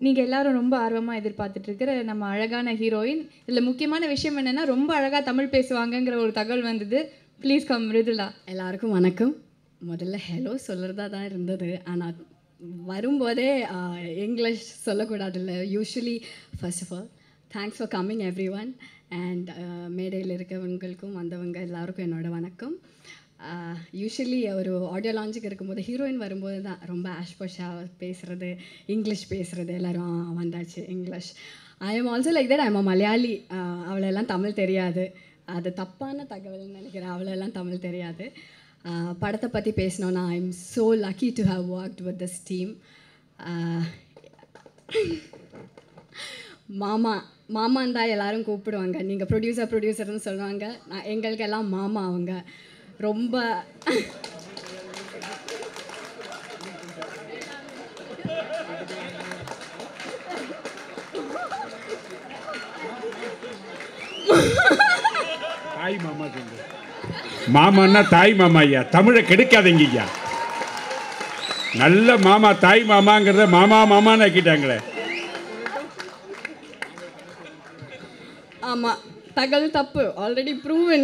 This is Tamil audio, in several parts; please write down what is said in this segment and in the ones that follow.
நீங்கள் எல்லாரும் ரொம்ப ஆர்வமாக எதிர்பார்த்துட்டு இருக்கிற நம்ம அழகான ஹீரோயின் இதில் முக்கியமான விஷயம் என்னென்னா ரொம்ப அழகாக தமிழ் பேசுவாங்கங்கிற ஒரு தகவல் வந்தது ப்ளீஸ் கம் மிருதுலா எல்லாருக்கும் வணக்கம் முதல்ல ஹலோ சொல்கிறதா தான் இருந்தது ஆனால் வரும்போதே ஆஹ், இங்கிலீஷ் சொல்லக்கூடாதுல்ல usually first of all thanks for coming everyone and மேடையில் இருக்கவங்களுக்கும் வந்தவங்க எல்லாருக்கும் என்னோட வணக்கம் யூஸ்வலி ஒரு ஆடியோ லான்ச்சுக்கு இருக்கும்போது ஹீரோயின் வரும்போது தான் ரொம்ப ஆஷ்பஷாக பேசுகிறது இங்கிலீஷ் பேசுகிறது எல்லாரும் "ஆ, வந்தாச்சு English I am also like that I am Malayali ஆஹ், அவளெல்லாம் தமிழ் தெரியாது அது தப்பான தகவல்னு நினைக்கிறேன் அவ்வளோலாம் தமிழ் தெரியாது ஆஹ் படத்தை பற்றி பேசணுன்னா I am so lucky to have worked with this team மாமா மாமான் தான் எல்லாரும் கூப்பிடுவாங்க நீங்கள் ப்ரொடியூசர் ப்ரொடியூசர்னு சொல்லுவாங்க நான் எங்களுக்கெல்லாம் மாமா அவங்க ரொம்ப தாய் மாமா சொல்லு மாமான்னா தாய் மாமா ஐயா தமிழை கெடுக்காதீங்க ஐயா நல்ல மாமா தாய் மாமாங்கிறத மாமா மாமான்னு ஆக்கிட்டாங்களே ஆமாம் தகவல் தப்பு already proven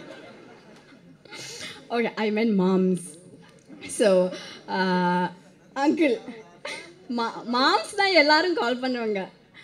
okay I meant மாம்ஸ் ஸோ அங்கிள் மா மாம்ஸ் தான் எல்லாரும் கால் பண்ணுவாங்க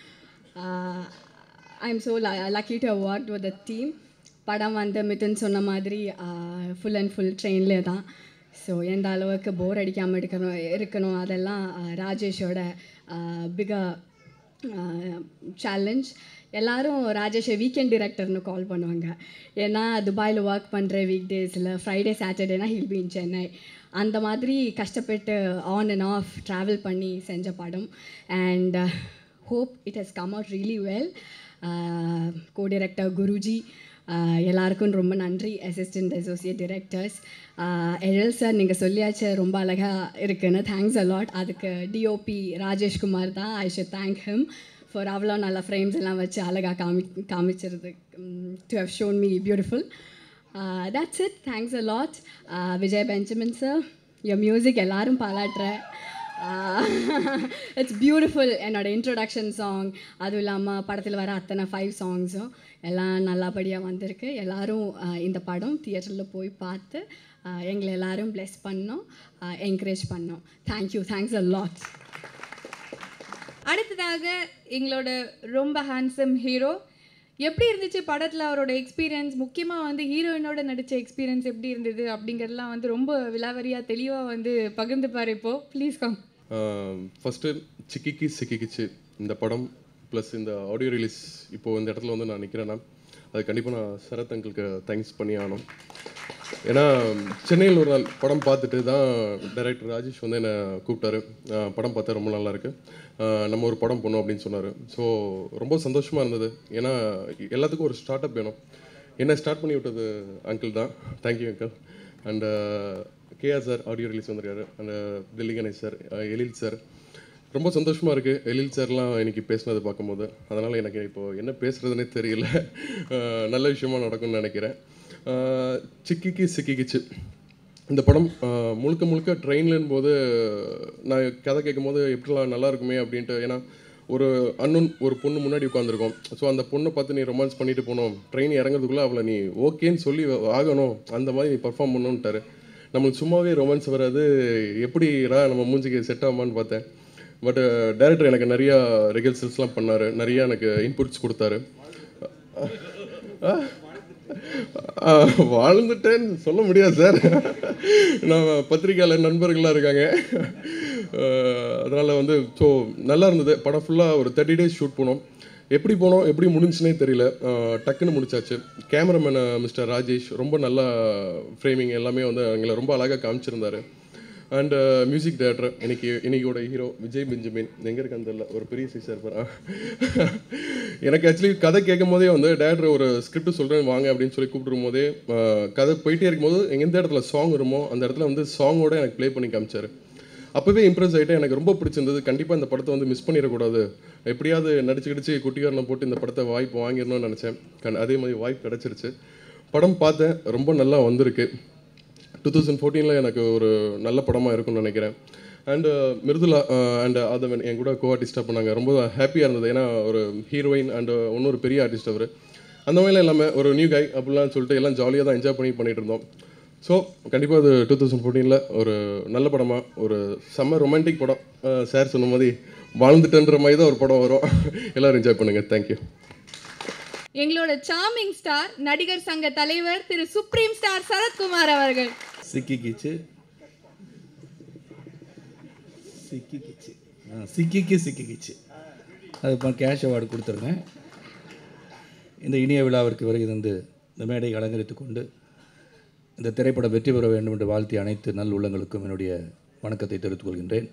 I am so lucky to work with the team படம் வந்து மிதுன் சொன்ன மாதிரி ஃபுல் அண்ட் ஃபுல் ட்ரெயினில் தான் ஸோ எந்த அளவுக்கு போர் அடிக்காமல் இருக்கணும் இருக்கணும் அதெல்லாம் ஆஹ், ராஜேஷோட பிக சேலஞ்ச் எல்லாரும் ராஜேஷை வீக்கெண்ட் டிரெக்டர்னு கால் பண்ணுவாங்க ஏன்னா துபாயில் ஒர்க் பண்ணுற வீக் டேஸில் ஃப்ரைடே சாட்டர்டேனா ஹில் பி இன் சென்னை அந்த மாதிரி கஷ்டப்பட்டு ஆன் அண்ட் ஆஃப் ட்ராவல் பண்ணி செஞ்ச படம் and hope it has come out really well co director Guruji ஆஹ் எல்லாருக்கும் ரொம்ப நன்றி assistant associate directors Ezhil sir நீங்கள் சொல்லியாச்சு ரொம்ப அழகாக இருக்குன்னு தேங்க்ஸ் அலாட் அதுக்கு டிஓபி ராஜேஷ்குமார் தான் I should thank him for அவ்வளோ நல்ல ஃப்ரேம்ஸ் எல்லாம் வச்சு அழகாக காமி காமிச்சிருது to have shown me beautiful that's it thanks a lot Vijay Benjamin sir என் மியூசிக் எல்லாரும் பாராட்டுறேன் இட்ஸ் பியூட்டிஃபுல் என்னோட இன்ட்ரொடக்ஷன் சாங் அதுவும் இல்லாமல் படத்தில் வர அத்தனை ஃபைவ் சாங்ஸும் எல்லாம் நல்லபடியாக வந்திருக்கு எல்லாரும் ஆஹ் இந்த படம் தியேட்டரில் போய் பார்த்து ஆஹ் எங்களை எல்லாரும் ப்ளெஸ் பண்ணோம் என்கரேஜ் பண்ணோம் தேங்க்யூ தேங்க்ஸ் அ லாட் அடுத்ததாக எங்களோட ரொம்ப ஹேண்ட்ஸம் ஹீரோ எப்படி இருந்துச்சு படத்தில் அவரோட எக்ஸ்பீரியன்ஸ் முக்கியமாக வந்து ஹீரோயினோட நடித்த எக்ஸ்பீரியன்ஸ் எப்படி இருந்தது அப்படிங்கிறதெல்லாம் வந்து ரொம்ப விலாவரியாக தெளிவாக வந்து பகிர்ந்துப்பார் இப்போ ப்ளீஸ் கம் ஃபஸ்ட்டு சிக்கிக்கி சிக்கிக்கிச்சு இந்த படம் ப்ளஸ் இந்த ஆடியோ ரிலீஸ் இப்போது இந்த இடத்துல வந்து நான் நிற்கிறேன்னா அது கண்டிப்பாக நான் சரத் அங்கிளுக்கு தேங்க்ஸ் பண்ணி ஆகணும் ஏன்னா சென்னையில் ஒரு நாள் படம் பார்த்துட்டு தான் டைரக்டர் ராஜேஷ் வந்து என்னை கூப்பிட்டாரு ஆஹ் படம் பார்த்தா ரொம்ப நல்லா இருக்கு ஆஹ் நம்ம ஒரு படம் பண்ணோம் அப்படின்னு சொன்னார் ஸோ ரொம்ப சந்தோஷமாக இருந்தது ஏன்னா எல்லாத்துக்கும் ஒரு ஸ்டார்ட் அப் வேணும் என்ன ஸ்டார்ட் பண்ணி விட்டது அங்கிள் தான் thank you uncle and KR sir audio release வந்திருக்காரு and Delhi Ganesh sir Ezhil sir ரொம்ப சந்தோஷமாக இருக்குது எழில் சார்லாம் இன்னைக்கு பேசினது பார்க்கும்போது அதனால் எனக்கு இப்போ என்ன பேசுகிறதுனே தெரியல அஹ் நல்ல விஷயமா நடக்கும்னு நினைக்கிறேன் அஹ் சிக்கிக்கு சிக்கிக்கிச்சு இந்த படம் அஹ் முழுக்க முழுக்க ட்ரெயின்லன் போது நான் கதை கேட்கும் போது எப்படிலாம் நல்லா இருக்குமே அப்படின்ட்டு ஏன்னா ஒரு அண்ணன் ஒரு பொண்ணு முன்னாடி உட்காந்துருக்கோம் ஸோ அந்த பொண்ணை பார்த்து நீ ரொமான்ஸ் பண்ணிட்டு போனோம் ட்ரெயின் இறங்குறதுக்குள்ளே அவளை நீ ஓகேன்னு சொல்லி ஆகணும் அந்த மாதிரி நீ பர்ஃபார்ம் பண்ணணுன்ட்டாரு நம்மளுக்கு சும்மாவே ரொமான்ஸ் வராது எப்படிடா நம்ம மூஞ்சிக்கு செட் ஆகுமான்னு பார்த்தேன் பட் டைரக்டர் எனக்கு நிறையா ரிகல்சல்ஸ்லாம் பண்ணார் நிறையா எனக்கு இன்புட்ஸ் கொடுத்தாரு ஆஹ், வாழ்ந்துட்டேன்னு சொல்ல முடியாது சார் நான் பத்திரிக்கையாளர் நண்பர்கள்லாம் இருக்காங்க அதனால் வந்து ஸோ நல்லா இருந்தது படம் ஃபுல்லாக ஒரு தேர்ட்டி டேஸ் ஷூட் போனோம் எப்படி போனோம் எப்படி முடிஞ்சுனே தெரியல ஆஹ், டக்குன்னு முடிச்சாச்சு கேமராமேன் மிஸ்டர் ராஜேஷ் ரொம்ப நல்லா ஃப்ரேமிங் எல்லாமே வந்து எங்களை ரொம்ப அழகாக காமிச்சிருந்தாரு அண்ட் மியூசிக் டைரக்டர் இன்னைக்கு இன்னைக்கோட ஹீரோ விஜய் பெஞ்சமின் எங்கே இருக்கான்னு தெரியல ஒரு பெரிய சைஸாக இருப்பார் எனக்கு ஆக்சுவலி கதை கேட்கும் போதே வந்து டேரக்டர் ஒரு ஸ்கிரிப்ட் சொல்கிறேன் வாங்க அப்படின்னு சொல்லி கூப்பிடும் போதே ஆஹ், கதை போயிட்டே இருக்கும்போது எந்த இடத்துல சாங் வருமோ அந்த இடத்துல வந்து சாங்கோட எனக்கு ப்ளே பண்ணி காமிச்சாரு அப்போவே இம்ப்ரெஸ் ஆகிட்டு எனக்கு ரொம்ப பிடிச்சிருந்தது கண்டிப்பாக இந்த படத்தை வந்து மிஸ் பண்ணிடக்கூடாது எப்படியாவது நடிச்சு கிடிச்சு குட்டிக்காரனை போட்டு இந்த படத்தை வாய்ப்பு வாங்கிடணும்னு நினச்சேன் கண் அதே மாதிரி வாய்ப்பு கிடச்சிருச்சு படம் பார்த்தேன் ரொம்ப நல்லா வந்திருக்கு டூ தௌசண்ட் ஃபோர்டீனில் எனக்கு ஒரு நல்ல படமாக இருக்கும்னு நினைக்கிறேன் அண்டு மிருதுலா அண்ட் அதவன் என் கூட கோ ஆர்டிஸ்டாக பண்ணாங்க ரொம்ப ஹாப்பியாக இருந்தது ஏன்னா ஒரு ஹீரோயின் அண்ட் இன்னொரு பெரிய ஆர்டிஸ்ட் அவர் அந்த மாதிரிலாம் இல்லாமல் ஒரு நியூ கை அப்படிலாம் சொல்லிட்டு எல்லாம் ஜாலியாக தான் என்ஜாய் பண்ணி பண்ணிட்டு இருந்தோம் ஸோ கண்டிப்பாக அது டூ தௌசண்ட் ஃபோர்டீனில் ஒரு நல்ல படமாக ஒரு செம்ம ரொமான்டிக் படம் சார் சொன்ன மாதிரி வாழ்ந்துட்டன்ற மாதிரி தான் ஒரு படம் வரும் எல்லோரும் என்ஜாய் பண்ணுங்கள் தேங்க்யூ எங்களோட சாமிங் ஸ்டார் நடிகர் சங்க தலைவர் திரு சுப்ரீம் ஸ்டார் சரத்குமார் அவர்கள் சிக்கிக்கிச்சு சிக்கிக்கிச்சு ஆ சிக்கிக்கு சிக்கிக்கிச்சு அது இப்போ கேஷ் அவார்டு கொடுத்துருங்க இந்த இனிய விழாவிற்கு வருகை தந்து இந்த மேடையை அலங்கரித்து கொண்டு இந்த திரைப்படம் வெற்றி பெற வேண்டும் என்று வாழ்த்திய அனைத்து நல் உள்ளங்களுக்கும் என்னுடைய வணக்கத்தை தெரிவித்துக் கொள்கின்றேன்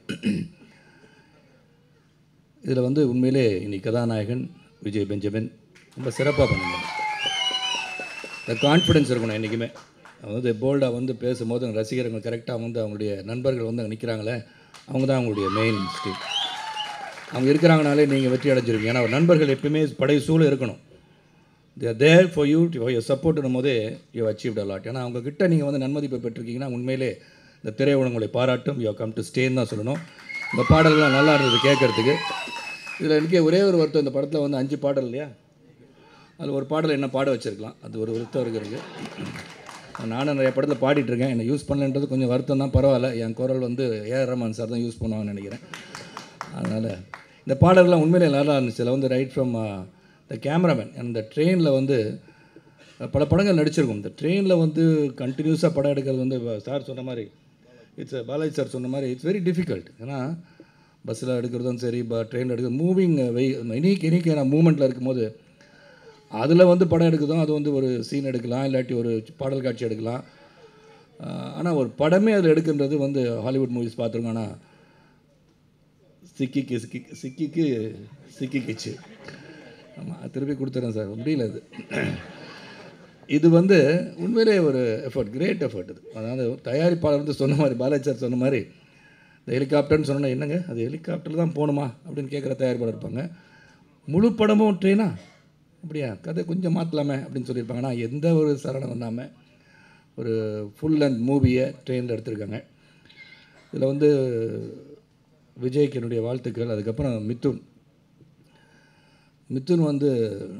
இதில் வந்து உண்மையிலே இன்னைக்கு கதாநாயகன் விஜய் பெஞ்சமின் ரொம்ப சிறப்பாக பண்ணுங்க இந்த கான்ஃபிடென்ஸ் இருக்கணும் என்றைக்குமே அதாவது போல்டாக வந்து பேசும்போது அந்த ரசிகர்கள் கரெக்டாக வந்து அவங்களுடைய நண்பர்கள் வந்து அங்கே நிற்கிறாங்களே அவங்க தான் அவங்களுடைய மெயின் ஸ்டீம் அவங்க இருக்கிறாங்கனாலே நீங்கள் வெற்றி அடைஞ்சிருவீங்க ஏன்னா நண்பர்கள் எப்பயுமே படை சூழ இருக்கணும் there there for you for your சப்போர்ட்னும் போதே யூ அச்சீவ்ட் அலாட் ஏன்னா அவங்க கிட்ட நீங்கள் வந்து நன்மதிப்பை பெற்றிருக்கீங்கன்னா உண்மையிலே இந்த திரையுலகம் உங்களை பாராட்டும் யூ கம் டு ஸ்டேன்னு தான் சொல்லணும் இந்த பாடல்கள்லாம் நல்லா இருந்தது கேட்குறதுக்கு இதில் எனக்கே ஒரே ஒரு வருத்தம் இந்த படத்தில் வந்து அஞ்சு பாடல் இல்லையா அதில் ஒரு பாடல் என்ன பாட வச்சுருக்கலாம் அது ஒரு வருத்தம் இருக்கிறது நானும் நிறைய படத்தில் பாடிட்டு இருக்கேன் என்னை யூஸ் பண்ணலன்றது கொஞ்சம் வருத்தம் தான் பரவாயில்ல என் குரல் வந்து ஏஆர் ரஹ்மான் சார் தான் யூஸ் பண்ணுவாங்கன்னு நினைக்கிறேன் அதனால் இந்த பாடல்கள்லாம் உண்மையிலே நல்லா இருந்துச்சு அதில் வந்து ரைட் ஃப்ரம் த கேமராமேன் அந்த ட்ரெயினில் வந்து பல படங்கள் நடிச்சிருக்கும் இந்த ட்ரெயினில் வந்து கண்டினியூஸாக படம் எடுக்கிறது வந்து சார் சொன்ன மாதிரி இட்ஸ் பாலாஜி சார் சொன்ன மாதிரி இட்ஸ் வெரி டிஃபிகல்ட் ஏன்னா பஸ்ஸில் எடுக்கிறதும் சரி ப ட்ரெயினில் எடுக்கிறது மூவிங் வெய் இனிக்கு இனிக்கு நான் மூமெண்ட்டில் இருக்கும்போது அதில் வந்து படம் எடுக்குதோ அது வந்து ஒரு சீன் எடுக்கலாம் இல்லாட்டி ஒரு பாடல் காட்சி எடுக்கலாம் ஆனால் ஒரு படமே அதில் எடுக்கின்றது வந்து ஹாலிவுட் மூவிஸ் பார்த்துருக்கோம் ஆனால் சிக்கிக்கு சிக்கி சிக்கிக்கு சிக்கிக்கிச்சு ஆமாம் திருப்பி கொடுத்துறேன் சார் முடியல அது இது வந்து உண்மையிலே ஒரு எஃபர்ட் கிரேட் எஃபர்ட் இது அதாவது தயாரிப்பாளர் வந்து சொன்ன மாதிரி பாலாஜி சார் சொன்ன மாதிரி இந்த ஹெலிகாப்டர்னு சொன்னால் என்னங்க அது ஹெலிகாப்டர் தான் போகணுமா அப்படின்னு கேட்குற தயாரிப்பாளர் இருப்பாங்க முழு படமும் ட்ரெயினா அப்படியா கதை கொஞ்சம் மாற்றலாமே அப்படின்னு சொல்லியிருப்பாங்க ஆனால் எந்த ஒரு சரணம் இல்லாமல் ஒரு ஃபுல் லென்த் மூவியை ட்ரெயினில் எடுத்திருக்காங்க இதில் வந்து விஜய்க்கு என்னுடைய வாழ்த்துக்கள் அதுக்கப்புறம் மிதுன் மிதுன் வந்து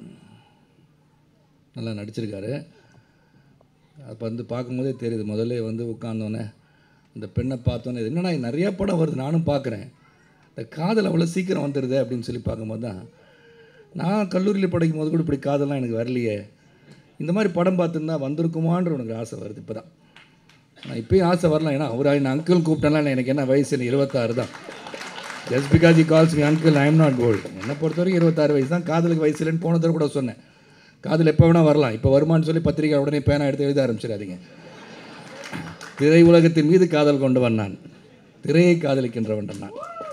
நல்லா நடிச்சிருக்காரு அப்போ வந்து பார்க்கும்போதே தெரியுது முதல்ல வந்து உட்காந்தோன்னே இந்த பெண்ணை பார்த்தோன்னே இது என்னடா நிறைய படம் வருது நானும் பார்க்குறேன் இந்த காதல் அவ்வளோ சீக்கிரம் வந்துடுது அப்படின்னு சொல்லி பார்க்கும்போது தான் நான் கல்லூரியில் படிக்கும் போது கூட இப்படி காதல்லாம் எனக்கு வரலையே இந்த மாதிரி படம் பார்த்துருந்தா வந்திருக்குமான்ற உனக்கு ஆசை வருது இப்போ தான் நான் இப்போயும் ஆசை வரலாம் ஏன்னா அவர் என்ன அங்கிள் கூப்பிட்டேன்னா எனக்கு என்ன வயசு எனக்கு இருபத்தாறு தான் just because he calls me uncle I am not old என்னை பொறுத்த வரைக்கும் இருபத்தாறு வயசு தான் காதலுக்கு வயசு இல்லைன்னு போன தடவை கூட சொன்னேன் காதல் எப்போ வேணால் வரலாம் இப்போ வருமான்னு சொல்லி பத்திரிக்கை உடனே பேனா எடுத்து எழுத ஆரம்பிச்சிடாதீங்க திரை உலகத்தின் மீது காதல் கொண்டவன் நான் திரையை காதலிக்கின்றவன் நான்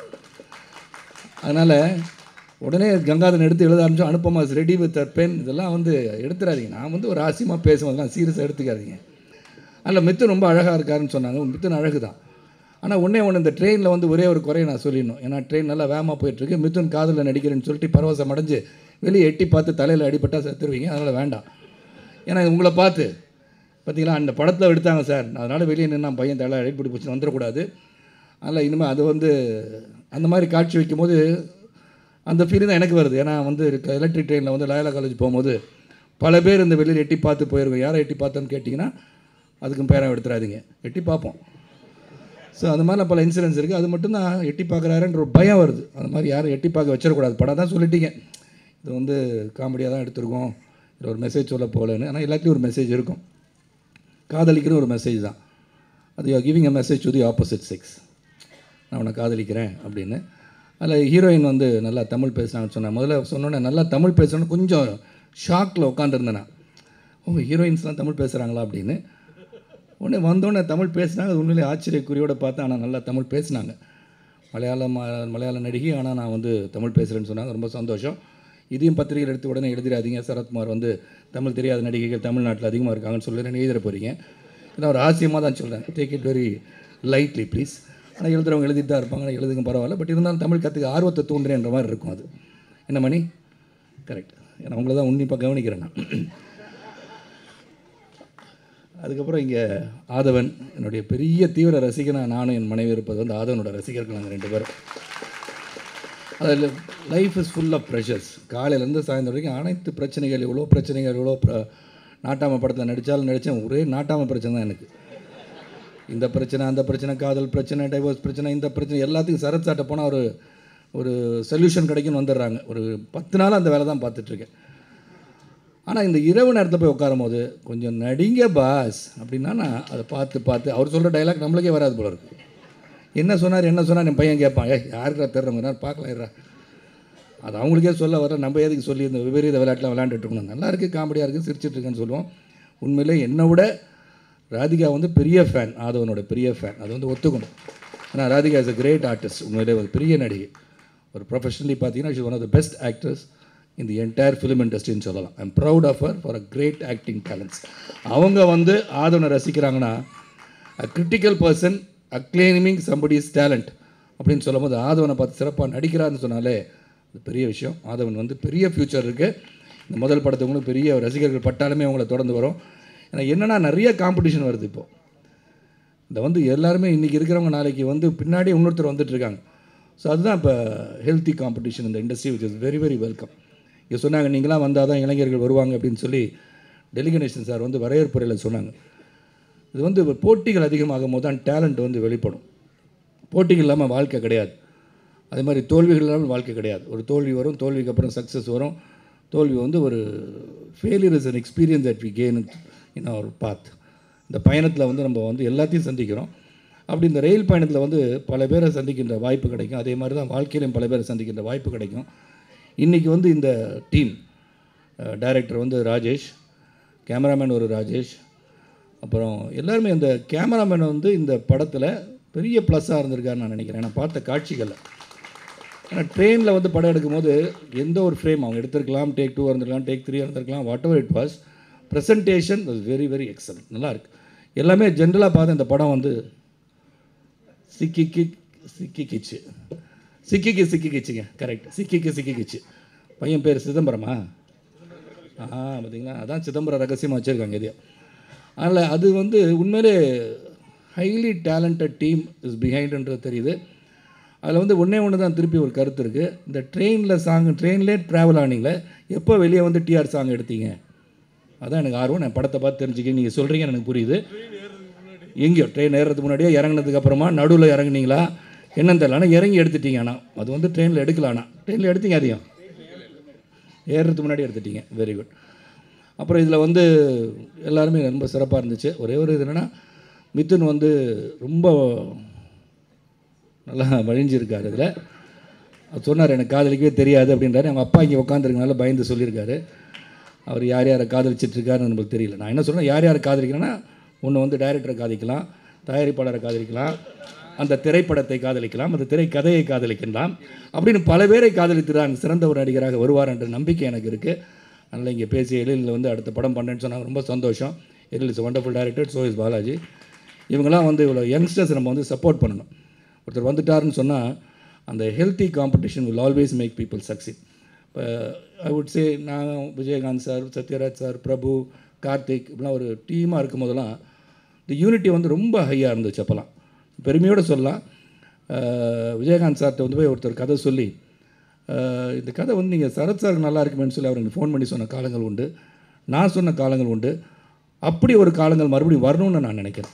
அதனால் உடனே கங்காதரன் எடுத்து எழுத ஆரம்பிச்சோம் அனுப்பமா ரெடி வித் பென் இதெல்லாம் வந்து எடுத்துடாதீங்க நான் வந்து ஒரு ஆசியமாக பேசுவதெல்லாம் சீரியஸாக எடுத்துக்காதீங்க அதில் மித்து ரொம்ப அழகாக இருக்காருன்னு சொன்னாங்க மித்துன் அழகு தான் ஆனால் ஒன்றே ஒன்று இந்த ட்ரெயினில் வந்து ஒரே ஒரு குறையை நான் சொல்லிடணும் ஏன்னா ட்ரெயின் நல்லா வேகமாக போயிட்டுருக்கு மிதுன் காதில் நடிக்கிறேன்னு சொல்லிட்டு பரவசம் அடைஞ்சு வெளியே எட்டி பார்த்து தலையில் அடிபட்டால் செத்துருவீங்க அதனால் வேண்டாம் ஏன்னா உங்களை பார்த்து பார்த்தீங்களா அந்த படத்தில் எடுத்தாங்க சார் அதனால் வெளியே நின்று நான் பையன் தலை அடிப்படி பிடிச்சி வந்துடக்கூடாது அதனால் இனிமேல் அது வந்து அந்த மாதிரி காட்சி வைக்கும்போது அந்த ஃபீலிங் தான் எனக்கு வருது ஏன்னா வந்து எலக்ட்ரிக் ட்ரெயினில் வந்து லயலா காலேஜ் போகும்போது பல பேர் இந்த வெளியில் எட்டி பார்த்து போயிருக்கோம் யாரை எட்டி பார்த்தோன்னு கேட்டிங்கன்னா அதுக்கும் பேரம் எடுத்துடாதீங்க எட்டி பார்ப்போம் ஸோ அது மாதிரிலாம் பல இன்சிடென்ட்ஸ் இருக்குது அது மட்டும் தான் எட்டி பார்க்குறாருன்ற ஒரு பயம் வருது அந்த மாதிரி யாரும் எட்டி பார்க்க வச்சிடக்கூடாது படம் தான் சொல்லிட்டீங்க இது வந்து காமெடியாக தான் எடுத்திருக்கோம் இதில் ஒரு மெசேஜ் சொல்ல போகலன்னு ஆனால் எல்லாத்துலேயும் ஒரு மெசேஜ் இருக்கும் காதலிக்கிற ஒரு மெசேஜ் தான் அது you giving a message to the opposite sex நான் உன்னை காதலிக்கிறேன் அப்படின்னு அதில் ஹீரோயின் வந்து நல்லா தமிழ் பேசுனாங்கன்னு சொன்னேன் முதல்ல சொன்னோன்னே நல்லா தமிழ் பேசணும்னு கொஞ்சம் ஷாக்கில் உட்காந்துருந்தேன் நான் ஓ ஹீரோயின்ஸ்லாம் தமிழ் பேசுகிறாங்களா அப்படின்னு உடனே வந்தோடனே தமிழ் பேசினாங்க அது உண்மையிலே ஆச்சரியக்குறியோட பார்த்தேன் ஆனால் நல்லா தமிழ் பேசினாங்க மலையாள ம- மலையாள நடிகை ஆனால் நான் வந்து தமிழ் பேசுகிறேன்னு சொன்னாங்க ரொம்ப சந்தோஷம் இதையும் பத்திரிகையில் எடுத்து உடனே எழுதிடாதீங்க சரத்குமார் வந்து தமிழ் தெரியாத நடிகைகள் தமிழ்நாட்டில் அதிகமாக இருக்காங்கன்னு சொல்லி நான் எழுதிட போகிறீங்க நான் ஒரு ஆசியமாக தான் சொல்கிறேன் take it very lightly please ஆனால் எழுதுறவங்க எழுதிட்டு தான் இருப்பாங்க ஆனால் எழுதுங்க பரவாயில்ல பட் இருந்தாலும் தமிழ் கற்றுக்க ஆர்வத்தை தூண்டுறேன்ற மாதிரி இருக்கும் அது என்ன மணி கரெக்ட் ஏன்னா உங்களை தான் உன்னிப்பாக கவனிக்கிறேன் நான் அதுக்கப்புறம் இங்கே ஆதவன் என்னுடைய பெரிய தீவிர ரசிகனாக நானும் என் மனைவி இருப்பது வந்து ஆதவனோட ரசிகர்கள் நாங்கள் ரெண்டு பேரும் அதில் life is full of pressures காலையிலேருந்து சாயந்தரம் வரைக்கும் அனைத்து பிரச்சனைகள் இவ்வளோ பிரச்சனைகள் இவ்வளோ ப்ர நாட்டாம படத்தில் நடித்தாலும் நடித்தேன் ஒரே நாட்டாம பிரச்சனை தான் எனக்கு இந்த பிரச்சனை அந்த பிரச்சனை காதல் பிரச்சனை டைவோர்ஸ் பிரச்சனை இந்த பிரச்சனை எல்லாத்துக்கும் சரத் சாட்ட போனால் ஒரு ஒரு சொல்யூஷன் கிடைக்கும்னு வந்துடுறாங்க ஒரு பத்து நாள் அந்த வேலை தான் பார்த்துட்ருக்கேன் ஆனால் இந்த இரவு நேரத்தில் போய் உட்காரும் போது கொஞ்சம் நடிங்க பாஸ் அப்படின்னா நான் அதை பார்த்து பார்த்து அவர் சொல்கிற டைலாக் நம்மளுக்கே வராது போல இருக்கு என்ன சொன்னார் என்ன சொன்னார் என் பையன் கேட்பான் ஏ யாருக்கா தெரிறவங்க நேரம் பார்க்கலாம் இருறா அது அவங்களுக்கே சொல்ல வர நம்ம எதுக்கு சொல்லி இந்த விபரீத விளையாட்டுலாம் விளையாண்டுட்டு இருக்கணும் நல்லா இருக்குது காமெடியாக இருக்குது சிரிச்சிட்டு இருக்கேன்னு சொல்லுவோம் உண்மையிலே என்னை விட ராதிகா வந்து பெரிய ஃபேன் ஆதவனோட பெரிய ஃபேன் அது வந்து ஒத்துக்கணும் ஏன்னா Radhika is a great artist உண்மையிலே ஒரு பெரிய நடிகை ஒரு ப்ரொஃபஷனலி பார்த்தீங்கன்னா she one of the best actors இந்த என்டையர் ஃபிலிம் இண்டஸ்ட்ரின்னு சொல்லலாம் I'm proud of her for a great acting talents அவங்க வந்து ஆதவனை ரசிக்கிறாங்கன்னா a critical person acclaiming somebody's talent அப்படின்னு சொல்லும்போது ஆதவனை பார்த்து சிறப்பாக நடிக்கிறான்னு சொன்னாலே அது பெரிய விஷயம் ஆதவன் வந்து பெரிய ஃப்யூச்சர் இருக்குது இந்த முதல் படத்துவங்களும் பெரிய ரசிகர்கள் பட்டாலுமே அவங்கள தொடர்ந்து வரும் ஏன்னா என்னென்னா நிறைய காம்படிஷன் வருது இப்போது இந்த வந்து எல்லாருமே இன்றைக்கி இருக்கிறவங்க நாளைக்கு வந்து பின்னாடி இன்னொருத்தர் வந்துட்டு இருக்காங்க ஸோ அதுதான் இப்போ ஹெல்த்தி காம்படிஷன் இந்த industry which is very very welcome இங்கே சொன்னாங்க நீங்களாம் வந்தால் தான் இளைஞர்கள் வருவாங்க அப்படின்னு சொல்லி டெலிகனேஷன் சார் வந்து வரவேற்புரையில் சொன்னாங்க இது வந்து போட்டிகள் அதிகமாகும் போது தான் டேலண்ட் வந்து வெளிப்படும் போட்டிகள் இல்லாமல் வாழ்க்கை கிடையாது அதே மாதிரி தோல்விகள் இல்லாமல் வாழ்க்கை கிடையாது ஒரு தோல்வி வரும் தோல்விக்கு அப்புறம் சக்ஸஸ் வரும் தோல்வி வந்து ஒரு failure is an experience that we gain in our path இந்த பயணத்தில் வந்து நம்ம வந்து எல்லாத்தையும் சந்திக்கிறோம் அப்படி இந்த ரயில் பயணத்தில் வந்து பல பேரை சந்திக்கின்ற வாய்ப்பு கிடைக்கும் அதே மாதிரி தான் வாழ்க்கையிலையும் பல பேரை சந்திக்கின்ற வாய்ப்பு கிடைக்கும் இன்றைக்கி வந்து இந்த டீம் டைரக்டர் வந்து ராஜேஷ் கேமராமேன் ஒரு ராஜேஷ் அப்புறம் எல்லாருமே இந்த கேமராமேன் வந்து இந்த படத்தில் பெரிய ப்ளஸ்ஸாக இருந்திருக்காருன்னு நான் நினைக்கிறேன் நான் பார்த்த காட்சிகளில் ஏன்னா ட்ரெயினில் வந்து படம் எடுக்கும்போது எந்த ஒரு ஃப்ரேம் அவங்க எடுத்திருக்கலாம் டேக் டூ இருந்திருக்கலாம் டேக் த்ரீ இருந்திருக்கலாம் whatever it was presentation was very very excellent நல்லா இருக்கு எல்லாமே ஜென்ரலாக பார்த்து இந்த படம் வந்து சிக்கிக்கு சிக்கிக்கிச்சு சிக்கிக்கு சிக்கிக்கிச்சுங்க கரெக்ட் சிக்கிக்கு சிக்கிக்கிச்சு பையன் பேர் சிதம்பரமா ஆ பார்த்தீங்களா அதான் சிதம்பரம் ரகசியமாக வச்சுருக்காங்க இதையும் அதனால் அது வந்து உண்மையிலே ஹைலி டேலண்டட் டீம் இஸ் பிஹைண்டுன்றது தெரியுது அதில் வந்து ஒன்றே ஒன்று தான் திருப்பி ஒரு கருத்து இருக்குது இந்த ட்ரெயினில் சாங் ட்ரெயின்லேயே ட்ராவல் ஆனீங்களே எப்போ வெளியே வந்து டிஆர் சாங் எடுத்தீங்க அதான் எனக்கு ஆர்வம் நான் படத்தை பார்த்து தெரிஞ்சுக்க நீங்கள் சொல்கிறீங்க எனக்கு புரியுது எங்கேயோ ட்ரெயின் ஏறுறதுக்கு முன்னாடியே இறங்குனதுக்கு அப்புறமா நடுவில் இறங்குனீங்களா என்னன்னு தெரியல ஆனால் இறங்கி எடுத்துட்டீங்க ஆனால் அது வந்து ட்ரெயினில் எடுக்கல ஆனால் ட்ரெயினில் எடுத்தீங்க அதையும் ஏறுறதுக்கு முன்னாடி எடுத்துட்டீங்க வெரி குட் அப்புறம் இதில் வந்து எல்லாருமே ரொம்ப சிறப்பாக இருந்துச்சு ஒரே ஒரு இது என்னென்னா மிதுன் வந்து ரொம்ப நல்லா வழிஞ்சிருக்காரு இதில் அவர் சொன்னார் எனக்கு காதலிக்கவே தெரியாது அப்படின்றாரு அவங்க அப்பா இங்கே உட்காந்துருக்கனால பயந்து சொல்லியிருக்காரு அவர் யார் யாரை காதலிச்சிட்டு இருக்காருன்னு நமக்கு தெரியல நான் என்ன சொல்கிறேன் யார் யாரை காதலிக்கிறேன்னா ஒன்று வந்து டைரக்டரை காதலிக்கலாம் தயாரிப்பாளரை காதலிக்கலாம் அந்த திரைப்படத்தை காதலிக்கலாம் அந்த திரைக்கதையை காதலிக்கலாம் அப்படின்னு பல பேரை காதலித்துறான் சிறந்த ஒரு நடிகராக வருவார் என்ற நம்பிக்கை எனக்கு இருக்குது அதனால் இங்கே பேசிய எழிலில் வந்து அடுத்த படம் பண்ணேன்னு சொன்னாங்க ரொம்ப சந்தோஷம் Ezhil is wonderful director so is Balaji இவங்கெல்லாம் வந்து இவ்வளோ யங்ஸ்டர்ஸ் நம்ம வந்து சப்போர்ட் பண்ணணும் ஒருத்தர் வந்துட்டாருன்னு சொன்னால் அந்த healthy competition will always make people succeed இப்போ ஐ வுட் சே நான் விஜயகாந்த் சார் சத்யராஜ் சார் பிரபு கார்த்திக் இப்படிலாம் ஒரு டீமாக இருக்கும் போதெல்லாம் இந்த யூனிட்டி வந்து ரொம்ப ஹையாக இருந்துச்சு அப்போல்லாம் பெருமையோடு சொல்லலாம் அஹ் விஜயகாந்த் சார்கிட்ட வந்து போய் ஒருத்தர் கதை சொல்லி அஹ் இந்த கதை வந்து நீங்கள் சரத் சாருக்கு நல்லா இருக்குமேன்னு சொல்லி அவர் எனக்கு ஃபோன் பண்ணி சொன்ன காலங்கள் உண்டு நான் சொன்ன காலங்கள் உண்டு அப்படி ஒரு காலங்கள் மறுபடியும் வரணும்னு நான் நினைக்கிறேன்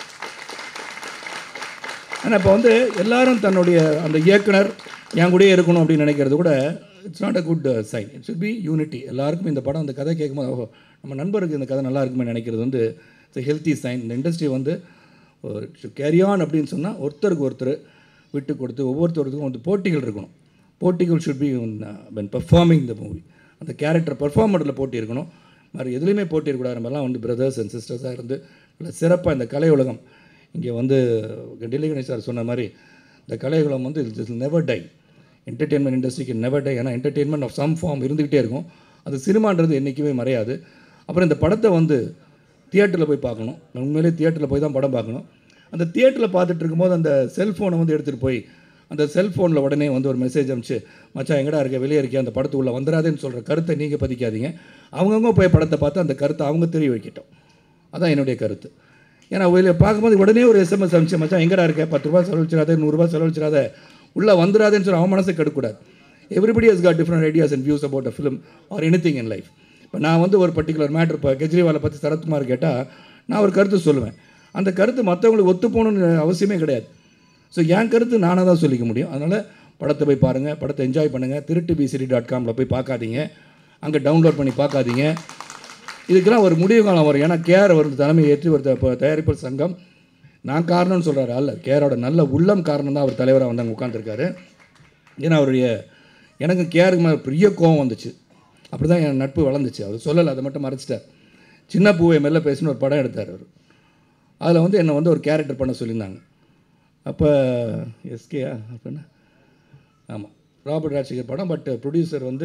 ஆனால் இப்போ வந்து எல்லாரும் தன்னுடைய அந்த இயக்குனர் என் கூடயே இருக்கணும் அப்படின்னு நினைக்கிறது கூட it's not a good sign it should be unity எல்லாருக்கும் இந்த படம் அந்த கதை கேட்கும்போது ஓஹோ நம்ம நண்பருக்கு இந்த கதை நல்லா இருக்குமே நினைக்கிறது வந்து இட்ஸ் ஹெல்த்தி சைன் இந்த இண்டஸ்ட்ரி வந்து கேரி ஆன் அப்படின்னு சொன்னால் ஒருத்தருக்கு ஒருத்தர் விட்டு கொடுத்து ஒவ்வொருத்தருக்கும் வந்து போட்டிகள் இருக்கணும் போட்டிகள் should be when performing the movie அந்த கேரக்டர் பெர்ஃபார்மரில் போட்டி இருக்கணும் மாதிரி எதுலேயுமே போட்டி இருக்கக்கூடாது நம்மலாம் வந்து பிரதர்ஸ் அண்ட் சிஸ்டர்ஸாக இருந்து நல்ல சிறப்பாக இந்த கலை உலகம் இங்கே வந்து டெல்லி கணேஷ் சார் சொன்ன மாதிரி இந்த கலை உலகம் வந்து இட்ஸ் நெவர் டை என்டர்டெயின்மெண்ட் இண்டஸ்ட்ரிக்கு நெவர் டை ஏன்னா என்டர்டெயின்மெண்ட் ஆஃப் சம் ஃபார்ம் இருந்துக்கிட்டே இருக்கும் அது சினிமான்றது என்றைக்குமே மறையாது அப்புறம் இந்த படத்தை வந்து தியேட்டரில் போய் பார்க்கணும் உண்மையிலேயே தியேட்டரில் போய் தான் படம் பார்க்கணும் அந்த தியேட்டரில் பார்த்துட்டு இருக்கும்போது அந்த செல்ஃபோனை வந்து எடுத்துகிட்டு போய் அந்த செல்ஃபோனில் உடனே வந்து ஒரு மெசேஜ் அனுப்பிச்சு மச்சான் எங்கடா இருக்க வெளியே இருக்கே அந்த படத்துக்குள்ளே வந்துடாதேன்னு சொல்கிற கருத்தை நீங்கள் பதிக்காதீங்க அவங்கவுங்க போய் படத்தை பார்த்து அந்த கருத்தை அவங்க தெரிய வைக்கட்டும் அதான் என்னுடைய கருத்து ஏன்னா வெளியில் பார்க்கும்போது உடனே ஒரு எஸ்எம்எஸ் அனுப்பிச்சு மச்சான் எங்கடா இருக்க பத்து ரூபா செலவழிச்சிடாத நூறுரூவா செலவழிச்சிடாத உள்ளே வந்துடாதேன்னு சொல்லி அவன் மனசை கெடுக்கூடாது everybody has got different ideas and views about a film or anything in life இப்போ நான் வந்து ஒரு பர்டிகுலர் மேட்ரு இப்போ கெஜ்ரிவாலை பற்றி சரத்குமார் கேட்டால் நான் ஒரு கருத்து சொல்லுவேன் அந்த கருத்து மற்றவங்களுக்கு ஒத்து போகணுன்னு அவசியமே கிடையாது ஸோ என் கருத்து நானாக தான் சொல்லிக்க முடியும் அதனால் படத்தை போய் பாருங்கள் படத்தை என்ஜாய் பண்ணுங்கள் திருட்டு பிசிடி டாட் காமில் போய் பார்க்காதீங்க அங்கே டவுன்லோட் பண்ணி பார்க்காதீங்க இதுக்கெல்லாம் ஒரு முடிவு காலம் வரும் ஏன்னா கேர் ஒரு தலைமை ஏற்றி ஒரு த- இப்போ தயாரிப்பாளர் சங்கம் நான் காரணம்னு சொல்கிறாரு அல்ல கேரோட நல்ல உள்ளம் காரணம் தான் அவர் தலைவராக வந்து அங்கே உட்காந்துருக்காரு ஏன்னா அவருடைய எனக்கு கேருக்கு மேலே பெரிய கோவம் வந்துச்சு அப்படி தான் என் நட்பு வளர்ந்துச்சு அவர் சொல்லலை அதை மட்டும் மறைச்சிட்டார் சின்ன பூவை மெல்ல பேசின்னு ஒரு படம் எடுத்தார் அவர் அதில் வந்து என்னை வந்து ஒரு கேரக்டர் பண்ண சொல்லியிருந்தாங்க அப்போ எஸ்கேயா அப்படின்னா ஆமாம் ராபர்ட் ராஜசேகர் படம் பட் ப்ரொடியூசர் வந்து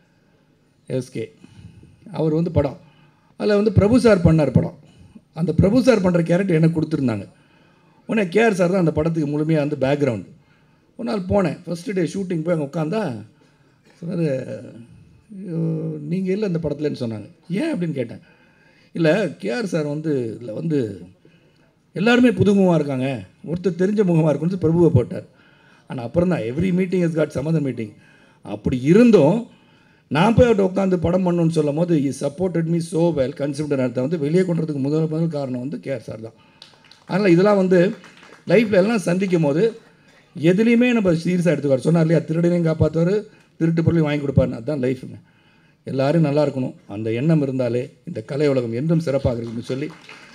எஸ்கே அவர் வந்து படம் அதில் வந்து பிரபு சார் பண்ணார் படம் அந்த பிரபு சார் பண்ணுற கேரக்டர் எனக்கு கொடுத்துருந்தாங்க உடனே கேஆர் சார் தான் அந்த படத்துக்கு முழுமையாக வந்து பேக்ரவுண்ட் ஒரு நாள் போனேன் ஃபஸ்ட்டு டே ஷூட்டிங் போய் அங்கே உட்காந்தா சொன்னார் நீங்கள் இல்லை இந்த படத்துலன்னு சொன்னாங்க ஏன் அப்படின்னு கேட்டேன் இல்லை கேஆர் சார் வந்து இதில் வந்து எல்லாருமே புதுமுகமாக இருக்காங்க ஒருத்தர் தெரிஞ்ச முகமாக இருக்குன்னு பிரபுவை போட்டார் ஆனால் அப்புறம் தான் எவ்ரி மீட்டிங் இஸ் காட் சமத மீட்டிங் அப்படி இருந்தும் நான் போய் அவர்கிட்ட உட்காந்து படம் பண்ணணும்னு சொல்லும் போது he supported me so well consider நடத்த வந்து வெளியே கொண்டு வரதுக்கு முதல் முதல் காரணம் வந்து கேஆர் சார் தான் அதனால் இதெல்லாம் வந்து லைஃப்பில் எல்லாம் சந்திக்கும் போது எதுலேயுமே நம்ம சீரியஸாக எடுத்துக்காரு சொன்னார் இல்லையா திருடனையும் காப்பாற்றுவார் திருட்டு பொருளையும் வாங்கி கொடுப்பாருன்னு அதுதான் லைஃபுங்க எல்லாரும் நல்லா இருக்கணும் அந்த எண்ணம் இருந்தாலே இந்த கலை உலகம் என்றும் சிறப்பாக இருக்குன்னு சொல்லி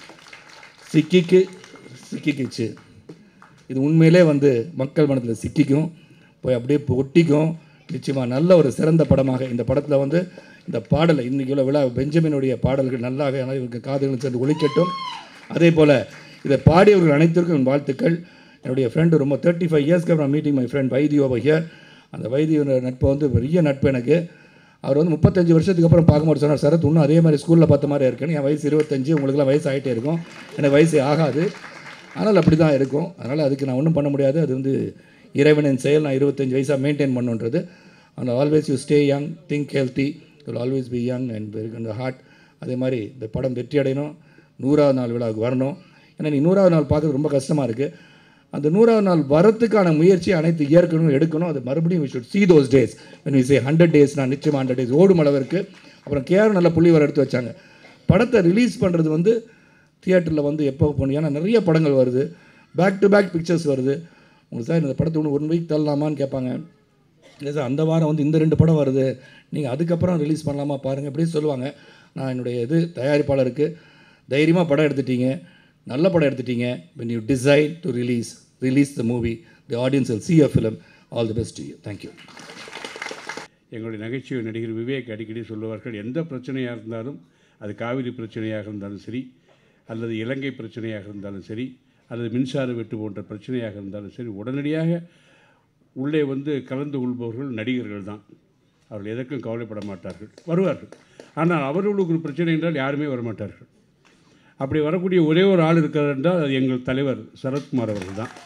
சிக்கிக்கு சிக்கிக்கிச்சு இது உண்மையிலே வந்து மக்கள் மனத்தில் சிக்கிக்கும் போய் அப்படியே ஒட்டிக்கும் நிச்சயமாக நல்ல ஒரு சிறந்த படமாக இந்த படத்தில் வந்து இந்த பாடலை இன்றைக்கி உள்ள விழா பெஞ்சமினுடைய பாடல்கள் நல்லாக அனைவருக்கு காதுகளும் சேர்ந்து ஒழிக்கட்டும் அதே போல் இதை பாடியவர்கள் அனைத்திற்கும் என் வாழ்த்துக்கள் என்னுடைய ஃப்ரெண்டு ரொம்ப தேர்ட்டி ஃபைவ் இயர்ஸ்க்கு அப்புறம் மீட்டிங் மை ஃப்ரெண்ட் வைத்தியோ ஹியர் அந்த வைத்தியோட நட்பு வந்து பெரிய நட்பு எனக்கு அவர் வந்து முப்பத்தஞ்சு வருஷத்துக்கு அப்புறம் பார்க்கும்போது சொன்னார் சரத் இன்னும் அதே மாதிரி ஸ்கூலில் பார்த்த மாதிரி இருக்கேன்னு என் வயசு இருபத்தஞ்சு உங்களுக்குலாம் வயசு ஆகிட்டே இருக்கும் எனக்கு வயசு ஆகாது ஆனால் அப்படி தான் இருக்கும் அதனால் அதுக்கு நான் ஒன்றும் பண்ண முடியாது அது வந்து இறைவனின் செயல் நான் இருபத்தஞ்சு வயசாக மெயின்டைன் பண்ணுன்றது and always you stay young think healthy will always be young and very அந்த ஹார்ட் அதே மாதிரி இந்த படம் வெற்றி அடையணும் நூறாவது நாள் விழாவுக்கு வரணும் ஏன்னா நீ நூறாவது நாள் பார்க்குறது ரொம்ப கஷ்டமாக இருக்குது அந்த நூறாவது நாள் வரத்துக்கான முயற்சி அனைத்து இயற்கணும் எடுக்கணும் அது மறுபடியும் we should see those days when we say hundred days நான் நிச்சயமாக ஹண்ட்ரட் டேஸ் ஓடும் அளவிற்கு அப்புறம் கேஆர் நல்ல புள்ளி வர எடுத்து வச்சாங்க படத்தை ரிலீஸ் பண்ணுறது வந்து தியேட்டரில் வந்து எப்போ போகணும் ஏன்னா நிறைய படங்கள் வருது பேக் டு பேக் பிக்சர்ஸ் வருது உங்களுக்கு சார் இந்த படத்தை ஒன்று ஒன் வீக் தள்ளலாமான்னு கேட்பாங்க இல்லை சார் அந்த வாரம் வந்து இந்த ரெண்டு படம் வருது நீங்கள் அதுக்கப்புறம் ரிலீஸ் பண்ணலாமா பாருங்கள் இப்படி சொல்லுவாங்க நான் என்னுடைய இது தயாரிப்பாளருக்கு தைரியமாக படம் எடுத்துட்டீங்க நல்ல படம் எடுத்துட்டீங்க when you decide to release release the movie the audience will see your film all the best to you thank you எங்களுடைய நகைச்சுவை நடிகர் விவேக் அடிக்கடி சொல்லுவார்கள் எந்த பிரச்சனையாக இருந்தாலும் அது காவிரி பிரச்சனையாக இருந்தாலும் சரி அல்லது இலங்கை பிரச்சனையாக இருந்தாலும் சரி அல்லது மின்சார வெட்டு போன்ற பிரச்சனையாக இருந்தாலும் சரி உடனடியாக உள்ளே வந்து கலந்து கொள்பவர்கள் நடிகர்கள் தான் அவர்கள் எதற்கும் கவலைப்பட மாட்டார்கள் வருவார்கள் ஆனால் அவர்களுக்கு ஒரு பிரச்சனை என்றால் யாருமே வரமாட்டார்கள் அப்படி வரக்கூடிய ஒரே ஒரு ஆள் இருக்கிறார் என்றால் அது எங்கள் தலைவர் சரத்குமார் அவர்கள் தான்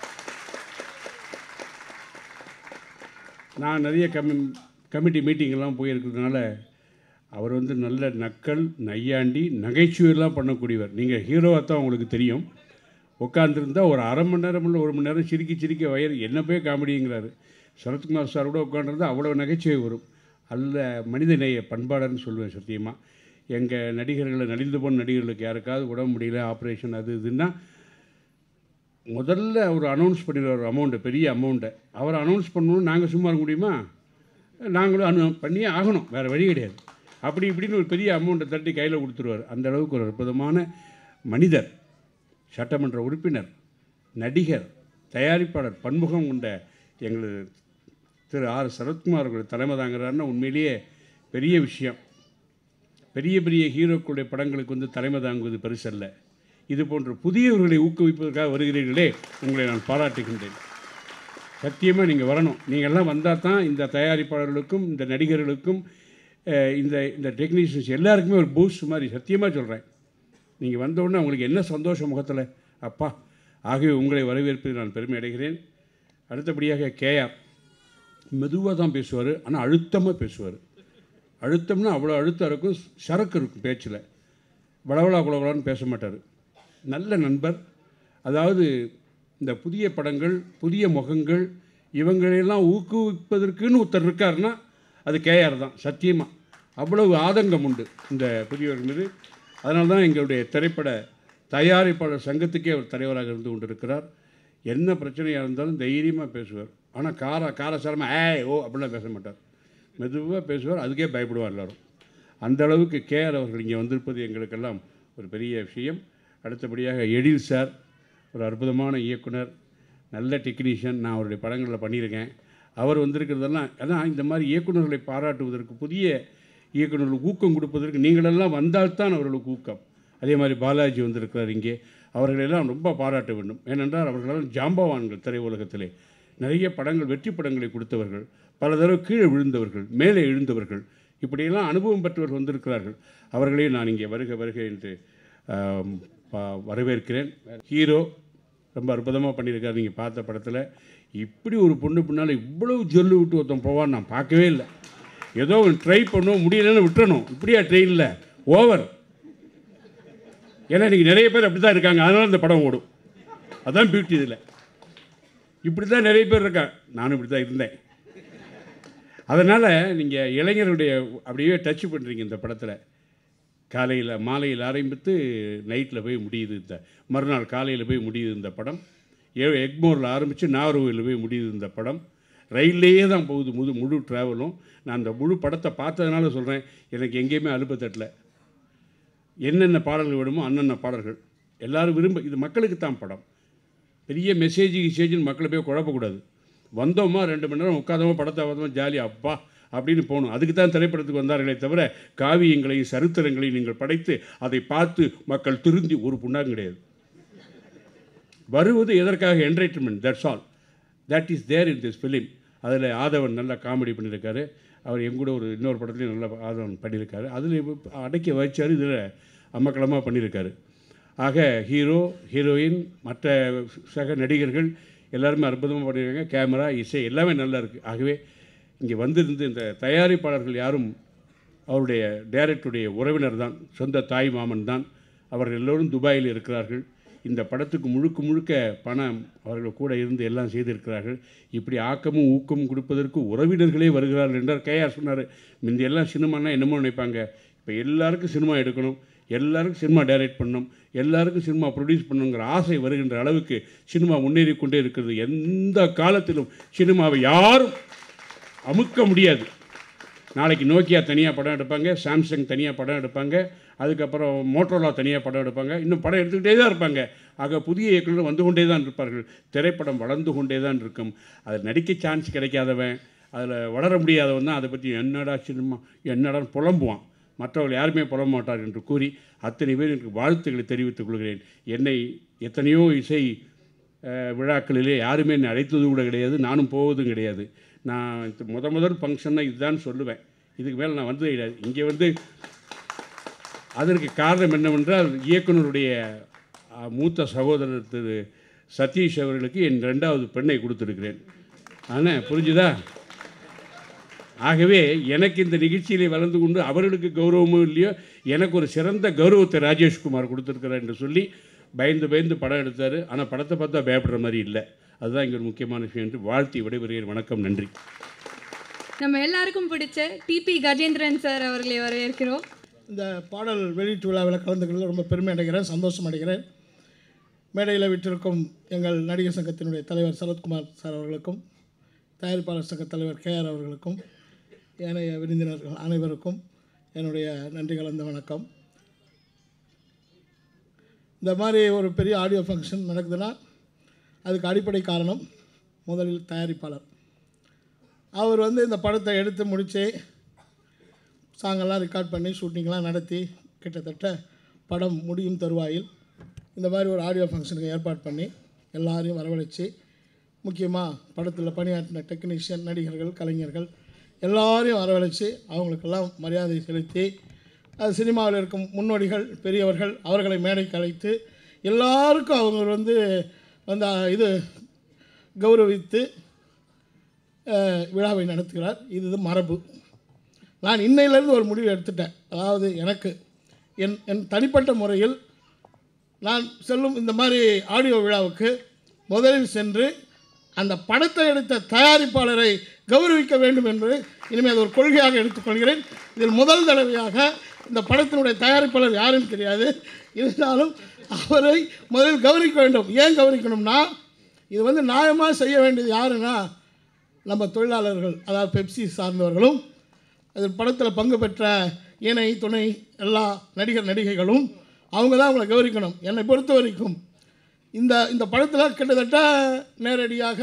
நான் நிறைய கமி கமிட்டி மீட்டிங்கெல்லாம் போயிருக்கிறதுனால அவர் வந்து நல்ல நக்கல் நையாண்டி நகைச்சுவையெல்லாம் பண்ணக்கூடியவர் நீங்கள் ஹீரோவாக தான் உங்களுக்கு தெரியும் உட்காந்துருந்தா ஒரு அரை மணி நேரம் இல்லை ஒரு மணி நேரம் சிரிக்கி சிரிக்க வயிறு என்ன போய் காமெடிங்கிறாரு சரத்குமார் சார் கூட உட்காந்துருந்தா அவ்வளோ நகைச்சுவை வரும் அல்ல மனிதநேய பண்பாளர்னு சொல்லுவேன் சத்தியமாக எங்கள் நடிகர்களை நலிந்து போன நடிகர்களுக்கு யாருக்காவது உடம்பு முடியல ஆப்ரேஷன் அது இதுன்னா முதல்ல அவர் அனௌன்ஸ் பண்ணிடுவார் அமௌண்ட்டை பெரிய அமௌண்ட்டை அவர் அனௌன்ஸ் பண்ணணும்னு நாங்கள் சும்மா இருக்க முடியுமா நாங்களும் அனு பண்ணியே ஆகணும் வேறு வழி கிடையாது அப்படி இப்படின்னு ஒரு பெரிய அமௌண்ட்டை தட்டி கையில் கொடுத்துருவார் அந்த அளவுக்கு ஒரு அற்புதமான மனிதர் சட்டமன்ற உறுப்பினர் நடிகர் தயாரிப்பாளர் பன்முகம் கொண்ட எங்களது திரு ஆர் சரத்குமார் அவர்கள் தலைமை தாங்கிறாருன்னா உண்மையிலேயே பெரிய விஷயம் பெரிய பெரிய ஹீரோக்களுடைய படங்களுக்கு வந்து தலைமை தாங்குவது பெருசல்ல இது போன்ற புதியவர்களை ஊக்குவிப்பதற்காக வருகிறீர்களே உங்களை நான் பாராட்டுகின்றேன் சத்தியமாக நீங்கள் வரணும் நீங்கள் எல்லாம் வந்தால் தான் இந்த தயாரிப்பாளர்களுக்கும் இந்த நடிகர்களுக்கும் அஹ், இந்த இந்த டெக்னீஷியன்ஸ் எல்லாருக்குமே ஒரு பூஸ்ட் மாதிரி சத்தியமாக சொல்கிறேன் நீங்கள் வந்த உடனே உங்களுக்கு என்ன சந்தோஷம் முகத்தில் அப்பா ஆகவே உங்களை வரவேற்பதில் நான் பெருமை அடைகிறேன் அடுத்தபடியாக கேஆர் மெதுவாக தான் பேசுவார் ஆனால் அழுத்தமாக பேசுவார் அழுத்தம்னா அவ்வளோ அழுத்தம் இருக்கும் சரக்கு இருக்கும் பேச்சில் வளவளா குளவளான்னு பேச மாட்டார் நல்ல நண்பர் அதாவது இந்த புதிய படங்கள் புதிய முகங்கள் இவங்களையெல்லாம் ஊக்குவிப்பதற்குன்னு ஒருத்தர் இருக்காருன்னா அது கேஆர் தான் சத்தியமாக அவ்வளவு ஆதங்கம் உண்டு இந்த புதியவர்கள் மீது அதனால தான் எங்களுடைய திரைப்பட தயாரிப்பாளர் சங்கத்துக்கே அவர் தலைவராக இருந்து கொண்டிருக்கிறார் என்ன பிரச்சனையாக இருந்தாலும் தைரியமாக பேசுவார் ஆனால் கார காரசாரமாக ஏ ஓ அப்படிலாம் பேச மாட்டார் மெதுவாக பேசுவார் அதுக்கே பயப்படுவார் எல்லாரும் அந்த அளவுக்கு கேஆர் அவர்கள் இங்கே வந்திருப்பது எங்களுக்கெல்லாம் ஒரு பெரிய விஷயம் அடுத்தபடியாக எழில் சார் ஒரு அற்புதமான இயக்குனர் நல்ல டெக்னீஷியன் நான் அவருடைய படங்களில் பண்ணியிருக்கேன் அவர் வந்திருக்கிறதெல்லாம் அதான் இந்த மாதிரி இயக்குனர்களை பாராட்டுவதற்கு புதிய இயக்குனர்களுக்கு ஊக்கம் கொடுப்பதற்கு நீங்களெல்லாம் வந்தால்தான் அவர்களுக்கு ஊக்கம் அதே மாதிரி பாலாஜி வந்திருக்கிறார் இங்கே அவர்களெல்லாம் ரொம்ப பாராட்ட வேண்டும் ஏனென்றால் அவர்களெல்லாம் ஜாம்பவான்கள் திரையுலகத்திலே நிறைய படங்கள் வெற்றி படங்களை கொடுத்தவர்கள் பல தடவை கீழே விழுந்தவர்கள் மேலே எழுந்தவர்கள் இப்படியெல்லாம் அனுபவம் பெற்றவர்கள் வந்திருக்கிறார்கள் அவர்களையும் நான் இங்கே வருக வருக என்று ஆம், பா- வரவேற்கிறேன் ஹீரோ ரொம்ப அற்புதமாக பண்ணியிருக்காரு நீங்கள் பார்த்த படத்தில் இப்படி ஒரு பொண்ணு பின்னால் இவ்வளவு ஜொல்லு விட்டு ஒருத்தன் போவான்னு நான் பார்க்கவே இல்லை ஏதோ ட்ரை பண்ணுவோம் முடியலன்னு விட்டுறணும் இப்படியா ட்ரெயினில் ஓவர் ஏன்னா இன்றைக்கி நிறைய பேர் அப்படி தான் இருக்காங்க அதனால இந்த படம் ஓடும் அதான் பியூட்டி இதில் இப்படி தான் நிறைய பேர் இருக்காங்க நானும் இப்படி தான் இருந்தேன் அதனால் நீங்கள் இளைஞருடைய அப்படியே டச் பண்ணுறீங்க இந்த படத்தில் காலையில் மாலையில் ஆரம்பித்து நைட்டில் போய் முடியுது இந்த மறுநாள் காலையில் போய் முடியுது இந்த படம் ஏ எக்மோரில் ஆரம்பித்து நாகர்கோவிலில் போய் முடியுது இந்த படம் ரயில்லையே தான் போகுது முழு முழு ட்ராவலும் நான் அந்த முழு படத்தை பார்த்ததுனால சொல்கிறேன் எனக்கு எங்கேயுமே அலுப்பு தட்டல என்னென்ன பாடல்கள் வேணுமோ அன்னன்ன பாடல்கள் எல்லாரும் விரும்ப இது மக்களுக்கு தான் படம் பெரிய மெசேஜ் கிசேஜ்னு மக்களை போய் குழப்பக்கூடாது வந்தோமா ரெண்டு மணி நேரம் உட்காந்தோமா படத்தை பார்த்தோமா ஜாலியாக அப்பா அப்படின்னு போகணும் அதுக்கு தான் திரைப்படத்துக்கு வந்தார்களே தவிர காவியங்களையும் சரித்திரங்களையும் நீங்கள் படைத்து அதை பார்த்து மக்கள் திருந்தி ஒரு புண்ணாங்க கிடையாது வருவது எதற்காக entertainment that's all that is there in this film அதில் ஆதவன் நல்லா காமெடி பண்ணியிருக்காரு அவர் எங்க கூட ஒரு இன்னொரு படத்துலையும் நல்லா ஆதவன் பண்ணியிருக்காரு அதில் அடக்கி வச்சார் இதில் அமக்கலமாக பண்ணியிருக்காரு ஆக ஹீரோ ஹீரோயின் மற்ற சக நடிகர்கள் எல்லாருமே அற்புதமாக பண்ணியிருக்காங்க கேமரா இசை எல்லாமே நல்லா இருக்குது ஆகவே இங்கே வந்திருந்து இந்த தயாரிப்பாளர்கள் யாரும் அவருடைய டைரக்டருடைய உறவினர் தான் சொந்த தாய் மாமன் தான் அவர்கள் எல்லோரும் துபாயில் இருக்கிறார்கள் இந்த படத்துக்கு முழுக்க முழுக்க பணம் அவர்கள் கூட இருந்து எல்லாம் செய்திருக்கிறார்கள் இப்படி ஆக்கமும் ஊக்கமும் கொடுப்பதற்கு உறவினர்களே வருகிறார்கள் என்றார் கேஆர் சொன்னார் முந்தி எல்லாம் சினிமானா என்னமோ நினைப்பாங்க இப்போ எல்லாருக்கும் சினிமா எடுக்கணும் எல்லாருக்கும் சினிமா டைரக்ட் பண்ணணும் எல்லாருக்கும் சினிமா ப்ரொடியூஸ் பண்ணணுங்கிற ஆசை வருகின்ற அளவுக்கு சினிமா முன்னேறி கொண்டே இருக்கிறது எந்த காலத்திலும் சினிமாவை யாரும் அமுக்க முடியாது நாளைக்கு நோக்கியா தனியாக படம் எடுப்பாங்க சாம்சங் தனியாக படம் எடுப்பாங்க அதுக்கப்புறம் மோட்டோலா தனியாக படம் எடுப்பாங்க இன்னும் படம் எடுத்துக்கிட்டே தான் இருப்பாங்க ஆக புதிய இயக்குநர்கள் வந்து கொண்டே தான் இருப்பார்கள் திரைப்படம் வளர்ந்து கொண்டே தான் இருக்கும் அதில் நடிக்க சான்ஸ் கிடைக்காதவன் அதில் வளர முடியாதவன் தான் அதை பற்றி என்னடா சினிமா என்னடான்னு புலம்புவான் மற்றவர்கள் யாருமே புலம்ப மாட்டார் என்று கூறி அத்தனை பேர் எனக்கு வாழ்த்துக்களை தெரிவித்துக் கொள்கிறேன் என்னை எத்தனையோ இசை அஹ், விழாக்களிலே யாருமே என்னை அழைத்தது கூட கிடையாது நானும் போவதும் கிடையாது நான் இது முத முதல் ஃபங்க்ஷன்னா இதுதான் சொல்லுவேன் இதுக்கு மேலே நான் வந்தது கிடையாது இங்கே வந்து அதற்கு காரணம் என்னவென்றால் இயக்குனருடைய அஹ், மூத்த சகோதரர் திரு சதீஷ் அவர்களுக்கு என் ரெண்டாவது பெண்ணை கொடுத்துருக்கிறேன் ஆனால் புரிஞ்சுதா ஆகவே எனக்கு இந்த நிகழ்ச்சியிலே வளர்ந்து கொண்டு அவர்களுக்கு கௌரவமும் இல்லையோ எனக்கு ஒரு சிறந்த கௌரவத்தை ராஜேஷ்குமார் கொடுத்துருக்கிறார் என்று சொல்லி பயந்து பயந்து படம் எடுத்தார் ஆனால் படத்தை பார்த்தா பயப்படுற மாதிரி இல்லை அதுதான் இங்கே ஒரு முக்கியமான விஷயம் என்று வாழ்த்தி விடைபெறுகிறேன் வணக்கம் நன்றி நம்ம எல்லாருக்கும் பிடிச்ச டிபி கஜேந்திரன் சார் அவர்களை வரவேற்கிறோம் இந்த பாடல் வெளியீட்டு விழாவில் கலந்துக்கிறதுல ரொம்ப பெருமை அடைகிறேன் சந்தோஷம் அடைகிறேன் மேடையில் விட்டிருக்கும் எங்கள் நடிகர் சங்கத்தினுடைய தலைவர் சரத்குமார் சார் அவர்களுக்கும் தயாரிப்பாளர் சங்க தலைவர் கேஆர் அவர்களுக்கும் ஏனைய விருந்தினர்கள் அனைவருக்கும் என்னுடைய நன்றி கலந்த வணக்கம் இந்த மாதிரி ஒரு பெரிய ஆடியோ ஃபங்க்ஷன் நடக்குதுன்னா அதுக்கு அடிப்படை காரணம் முதலில் தயாரிப்பாளர் அவர் வந்து இந்த படத்தை எடுத்து முடித்து சாங்கெல்லாம் ரெக்கார்ட் பண்ணி ஷூட்டிங்லாம் நடத்தி கிட்டத்தட்ட படம் முடியும் தருவாயில் இந்த மாதிரி ஒரு ஆடியோ ஃபங்க்ஷனுக்கு ஏற்பாடு பண்ணி எல்லாரையும் வரவழைச்சு முக்கியமாக படத்தில் பணியாற்றின டெக்னீஷியன் நடிகர்கள் கலைஞர்கள் எல்லாரையும் வரவழைச்சு அவங்களுக்கெல்லாம் மரியாதை செலுத்தி அது சினிமாவில் இருக்கும் முன்னோடிகள் பெரியவர்கள் அவர்களை மேடைக்கு அழைத்து எல்லாருக்கும் அவங்க வந்து வந்து இது கௌரவித்து அஹ், விழாவை நடத்துகிறார் இது மரபு நான் இன்னையிலேருந்து ஒரு முடிவு எடுத்துட்டேன் அதாவது எனக்கு என் என் தனிப்பட்ட முறையில் நான் செல்லும் இந்த மாதிரி ஆடியோ விழாவுக்கு முதலில் சென்று அந்த படத்தை எடுத்த தயாரிப்பாளரை கௌரவிக்க வேண்டும் என்று இனிமேல் அது ஒரு கொள்கையாக எடுத்துக்கொள்கிறேன் இதில் முதல் தடவையாக இந்த படத்தினுடைய தயாரிப்பாளர் யாருன்னு தெரியாது இருந்தாலும் அவரை முதலில் கௌரவிக்க வேண்டும் ஏன் கௌரவிக்கணும்னா இது வந்து நியாயமாக செய்ய வேண்டியது யாருன்னா நம்ம தொழிலாளர்கள் அதாவது பெப்சி சார்ந்தவர்களும் அதில் படத்தில் பங்கு பெற்ற இணை துணை எல்லா நடிகர் நடிகைகளும் அவங்க தான் அவங்களை கௌரிக்கணும் என்னை பொறுத்த வரைக்கும் இந்த இந்த படத்தில் கிட்டத்தட்ட நேரடியாக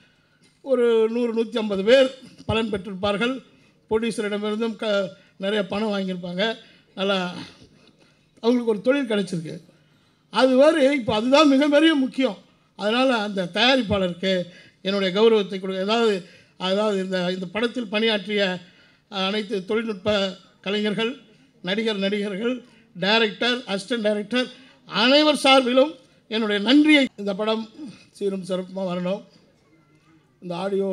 ஒரு நூறு நூற்றி ஐம்பது பேர் பலன் பெற்றிருப்பார்கள் ப்ரொடியூசரிடமிருந்தும் க நிறைய பணம் வாங்கியிருப்பாங்க நல்லா அவங்களுக்கு ஒரு தொழில் கிடச்சிருக்கு அது வரை இப்போ அதுதான் மிக பெரிய முக்கியம் அதனால் அந்த தயாரிப்பாளருக்கு என்னுடைய கௌரவத்தை கொடு ஏதாவது அதாவது இந்த இந்த படத்தில் பணியாற்றிய அஹ், அனைத்து தொழில்நுட்ப கலைஞர்கள் நடிகர் நடிகர்கள் டைரக்டர் அசிஸ்டன்ட் டைரக்டர் அனைவர் சார்பிலும் என்னுடைய நன்றியை இந்த படம் சீரும் சிறப்புமாக வரணும் இந்த ஆடியோ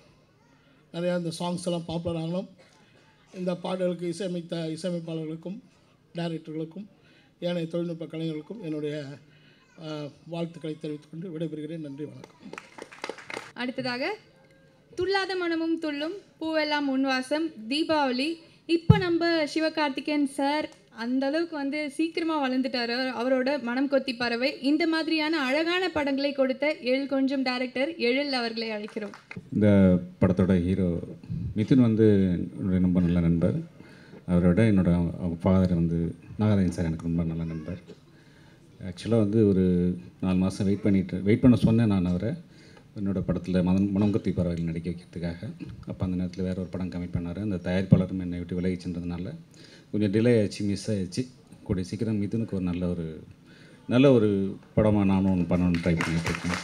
நிறையா இந்த சாங்ஸ் எல்லாம் பாப்புலர் ஆகணும் இந்த பாடலுக்கு இசையமைத்த இசையமைப்பாளர்களுக்கும் டைரக்டர்களுக்கும் ஏனைய தொழில்நுட்ப கலைஞர்களுக்கும் என்னுடைய அஹ், வாழ்த்துக்களை தெரிவித்துக் கொண்டு விடைபெறுகிறேன் நன்றி வணக்கம் அடுத்ததாக துள்ளாத மனமும் துள்ளும் பூவெல்லாம் முன்வாசம் தீபாவளி இப்போ நம்ம சிவகார்த்திகேயன் சார் அந்த அளவுக்கு வந்து சீக்கிரமாக வளர்ந்துட்டாரு அவரோட மனம் கொத்தி பறவை இந்த மாதிரியான அழகான படங்களை கொடுத்த எழில் கொஞ்சம் டைரக்டர் எழில் அவர்களை அழைக்கிறோம் இந்த படத்தோட ஹீரோ மிதுன் வந்து என்னுடைய ரொம்ப நல்ல நண்பர் அவரோட என்னோட ஃபாதர் வந்து நாகராஜன் சார் எனக்கு ரொம்ப நல்ல நண்பர் ஆக்சுவலாக வந்து ஒரு நாலு மாதம் வெயிட் பண்ணிட்டு வெயிட் பண்ண சொன்னேன் நான் அவரை என்னோட படத்தில் மதம் மனங்கொத்தி பறவைகள் நடிக்க வைக்கிறதுக்காக அப்போ அந்த நேரத்தில் வேற ஒரு படம் கமிட் பண்ணார் அந்த தயாரிப்பாளரும் என்னை விட்டு விலகி சென்றதுனால கொஞ்சம் டிலே ஆயிடுச்சு மிஸ் ஆயிடுச்சு கூடிய சீக்கிரம் மிதுனுக்கு ஒரு நல்ல ஒரு நல்ல ஒரு படமாக நானும் ஒன்று பண்ணணும்னு ட்ரை பண்ணிட்டு இருக்கேன்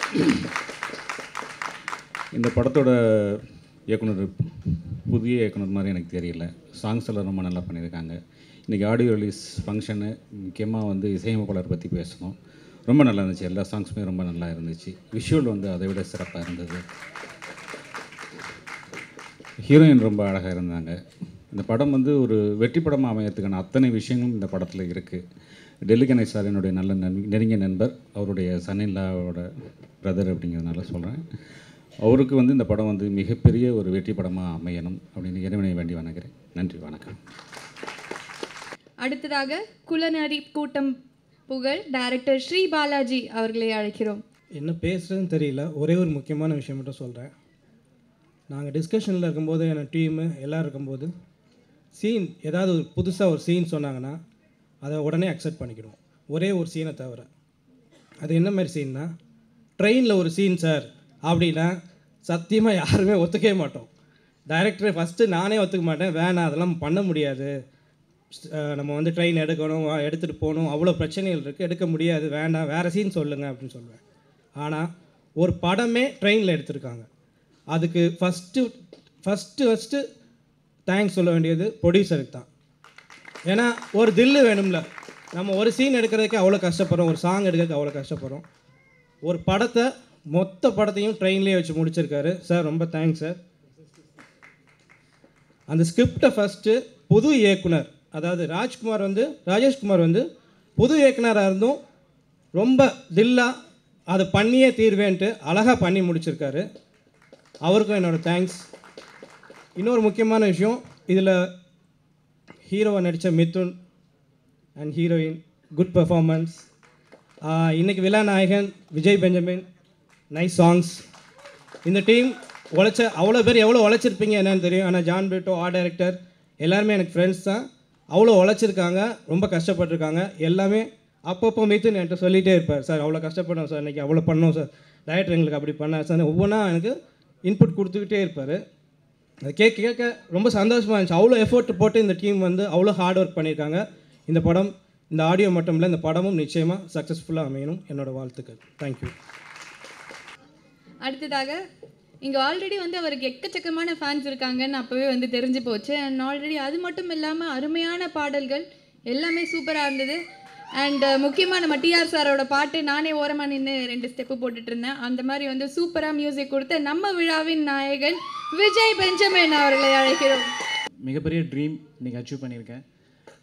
இந்த படத்தோட இயக்குனர் புதிய இயக்குனர் மாதிரி எனக்கு தெரியல சாங்ஸ் எல்லாம் ரொம்ப நல்லா பண்ணியிருக்காங்க இன்றைக்கி ஆடியோ ரிலீஸ் ஃபங்க்ஷனு முக்கியமாக வந்து இசையமைப்பாளர் பற்றி பேசணும் ரொம்ப நல்லா இருந்துச்சு எல்லா சாங்ஸுமே ரொம்ப நல்லா இருந்துச்சு விஷுவல் வந்து அதை விட சிறப்பாக இருந்தது ஹீரோயின் ரொம்ப அழகாக இருந்தாங்க இந்த படம் வந்து ஒரு வெற்றி படமாக அமையறதுக்கான அத்தனை விஷயங்களும் இந்த படத்தில் இருக்குது டெல்லி கணேஷ் சார் என்னுடைய நல்ல நன் நெருங்கிய நண்பர் அவருடைய சன்னில்லாவோட பிரதர் அப்படிங்கிறதுனால சொல்கிறேன் அவருக்கு வந்து இந்த படம் வந்து மிகப்பெரிய ஒரு வெற்றி படமாக அமையணும் அப்படின்னு இறைவனை வேண்டி வணங்குறேன் நன்றி வணக்கம் அடுத்ததாக குலநரி கூட்டம் புகழ் டைரக்டர் ஸ்ரீ பாலாஜி அவர்களை அழைக்கிறோம் என்ன பேசுகிறதுன்னு தெரியல ஒரே ஒரு முக்கியமான விஷயம் மட்டும் சொல்கிறேன் நாங்கள் டிஸ்கஷனில் இருக்கும்போது என் டீமு எல்லாம் இருக்கும்போது சீன் ஏதாவது ஒரு புதுசாக ஒரு சீன் சொன்னாங்கன்னா அதை உடனே அக்செப்ட் பண்ணிக்கிடுவோம் ஒரே ஒரு சீனை தவிர அது என்ன மாதிரி சீன்னா ட்ரெயினில் ஒரு சீன் சார் அப்படின்னா சத்தியமாக யாருமே ஒத்துக்கவே மாட்டோம் டைரக்டர் ஃபஸ்ட்டு நானே ஒத்துக்க மாட்டேன் வேணாம் அதெல்லாம் பண்ண முடியாது அஹ் நம்ம வந்து ட்ரெயின் எடுக்கணும் எடுத்துகிட்டு போகணும் அவ்வளோ பிரச்சனைகள் இருக்குது எடுக்க முடியாது வேண்டாம் வேறு சீன் சொல்லுங்கள் அப்படின்னு சொல்லுவேன் ஆனால் ஒரு படமே ட்ரெயினில் எடுத்திருக்காங்க அதுக்கு ஃபஸ்ட்டு ஃபஸ்ட்டு ஃபஸ்ட்டு தேங்க்ஸ் சொல்ல வேண்டியது ப்ரொடியூசருக்கு தான் ஏன்னா ஒரு தில்லு வேணும்ல நம்ம ஒரு சீன் எடுக்கிறதுக்கு அவ்வளோ கஷ்டப்படுறோம் ஒரு சாங் எடுக்கிறதுக்கு அவ்வளோ கஷ்டப்படுறோம் ஒரு படத்தை மொத்த படத்தையும் ட்ரெயின்லேயே வச்சு முடிச்சிருக்காரு சார் ரொம்ப தேங்க்ஸ் சார் அந்த ஸ்கிரிப்டை ஃபஸ்ட்டு புது இயக்குனர் அதாவது ராஜ்குமார் வந்து ராஜேஷ்குமார் வந்து புது இயக்குனராக இருந்தும் ரொம்ப தில்லாக அதை பண்ணியே தீர்வேன்ட்டு அழகாக பண்ணி முடிச்சிருக்காரு அவருக்கும் என்னோடய தேங்க்ஸ் இன்னொரு முக்கியமான விஷயம் இதில் ஹீரோவை நடித்த Mithun and heroine good performance இன்றைக்கி விழாநாயகன் விஜய் பெஞ்சமின் நைஸ் சாங்ஸ் இந்த டீம் உழைச்ச அவ்வளோ பேர் எவ்வளோ உழைச்சிருப்பீங்க என்னன்னு தெரியும் ஆனால் ஜான் பேட்டோ ஆர்ட் டைரக்டர் எல்லாருமே எனக்கு ஃப்ரெண்ட்ஸ் தான் அவ்வளோ உழைச்சிருக்காங்க ரொம்ப கஷ்டப்பட்டிருக்காங்க எல்லாமே அப்பப்போ மிதுன் என்கிட்ட சொல்லிகிட்டே இருப்பார் சார் அவ்வளோ கஷ்டப்பட்டோம் சார் இன்றைக்கி அவ்வளோ பண்ணோம் சார் டைரக்டர் எங்களுக்கு அப்படி பண்ணார் சார் ஒவ்வொன்றா எனக்கு இன்புட் கொடுத்துக்கிட்டே இருப்பார் அது கேட்க கேட்க ரொம்ப சந்தோஷமாக இருந்துச்சு அவ்வளோ எஃபோர்ட் போட்டு இந்த டீம் வந்து அவ்வளோ ஹார்ட் ஒர்க் பண்ணியிருக்காங்க இந்த படம் இந்த ஆடியோ மட்டும் இல்லை இந்த படமும் நிச்சயமாக சக்ஸஸ்ஃபுல்லாக அமையணும் என்னோட வாழ்த்துக்கள் தேங்க்யூ அடுத்ததாக இங்கே ஆல்ரெடி வந்து அவருக்கு எக்கச்சக்கமான ஃபேன்ஸ் இருக்காங்கன்னு அப்போவே வந்து தெரிஞ்சு போச்சு அண்ட் ஆல்ரெடி அது மட்டும் இல்லாமல் அருமையான பாடல்கள் எல்லாமே சூப்பராக இருந்தது அண்ட் முக்கியமாக நம்ம டிஆர் சாரோட பாட்டு நானே ஓரமாக நின்று ரெண்டு ஸ்டெப்பு போட்டுட்டு இருந்தேன் அந்த மாதிரி வந்து சூப்பராக மியூசிக் கொடுத்த நம்ம விழாவின் நாயகன் விஜய் பெஞ்சமின் அவர்களை அழைக்கிறோம் மிகப்பெரிய ட்ரீம் இன்றைக்கி அச்சீவ் பண்ணியிருக்கேன்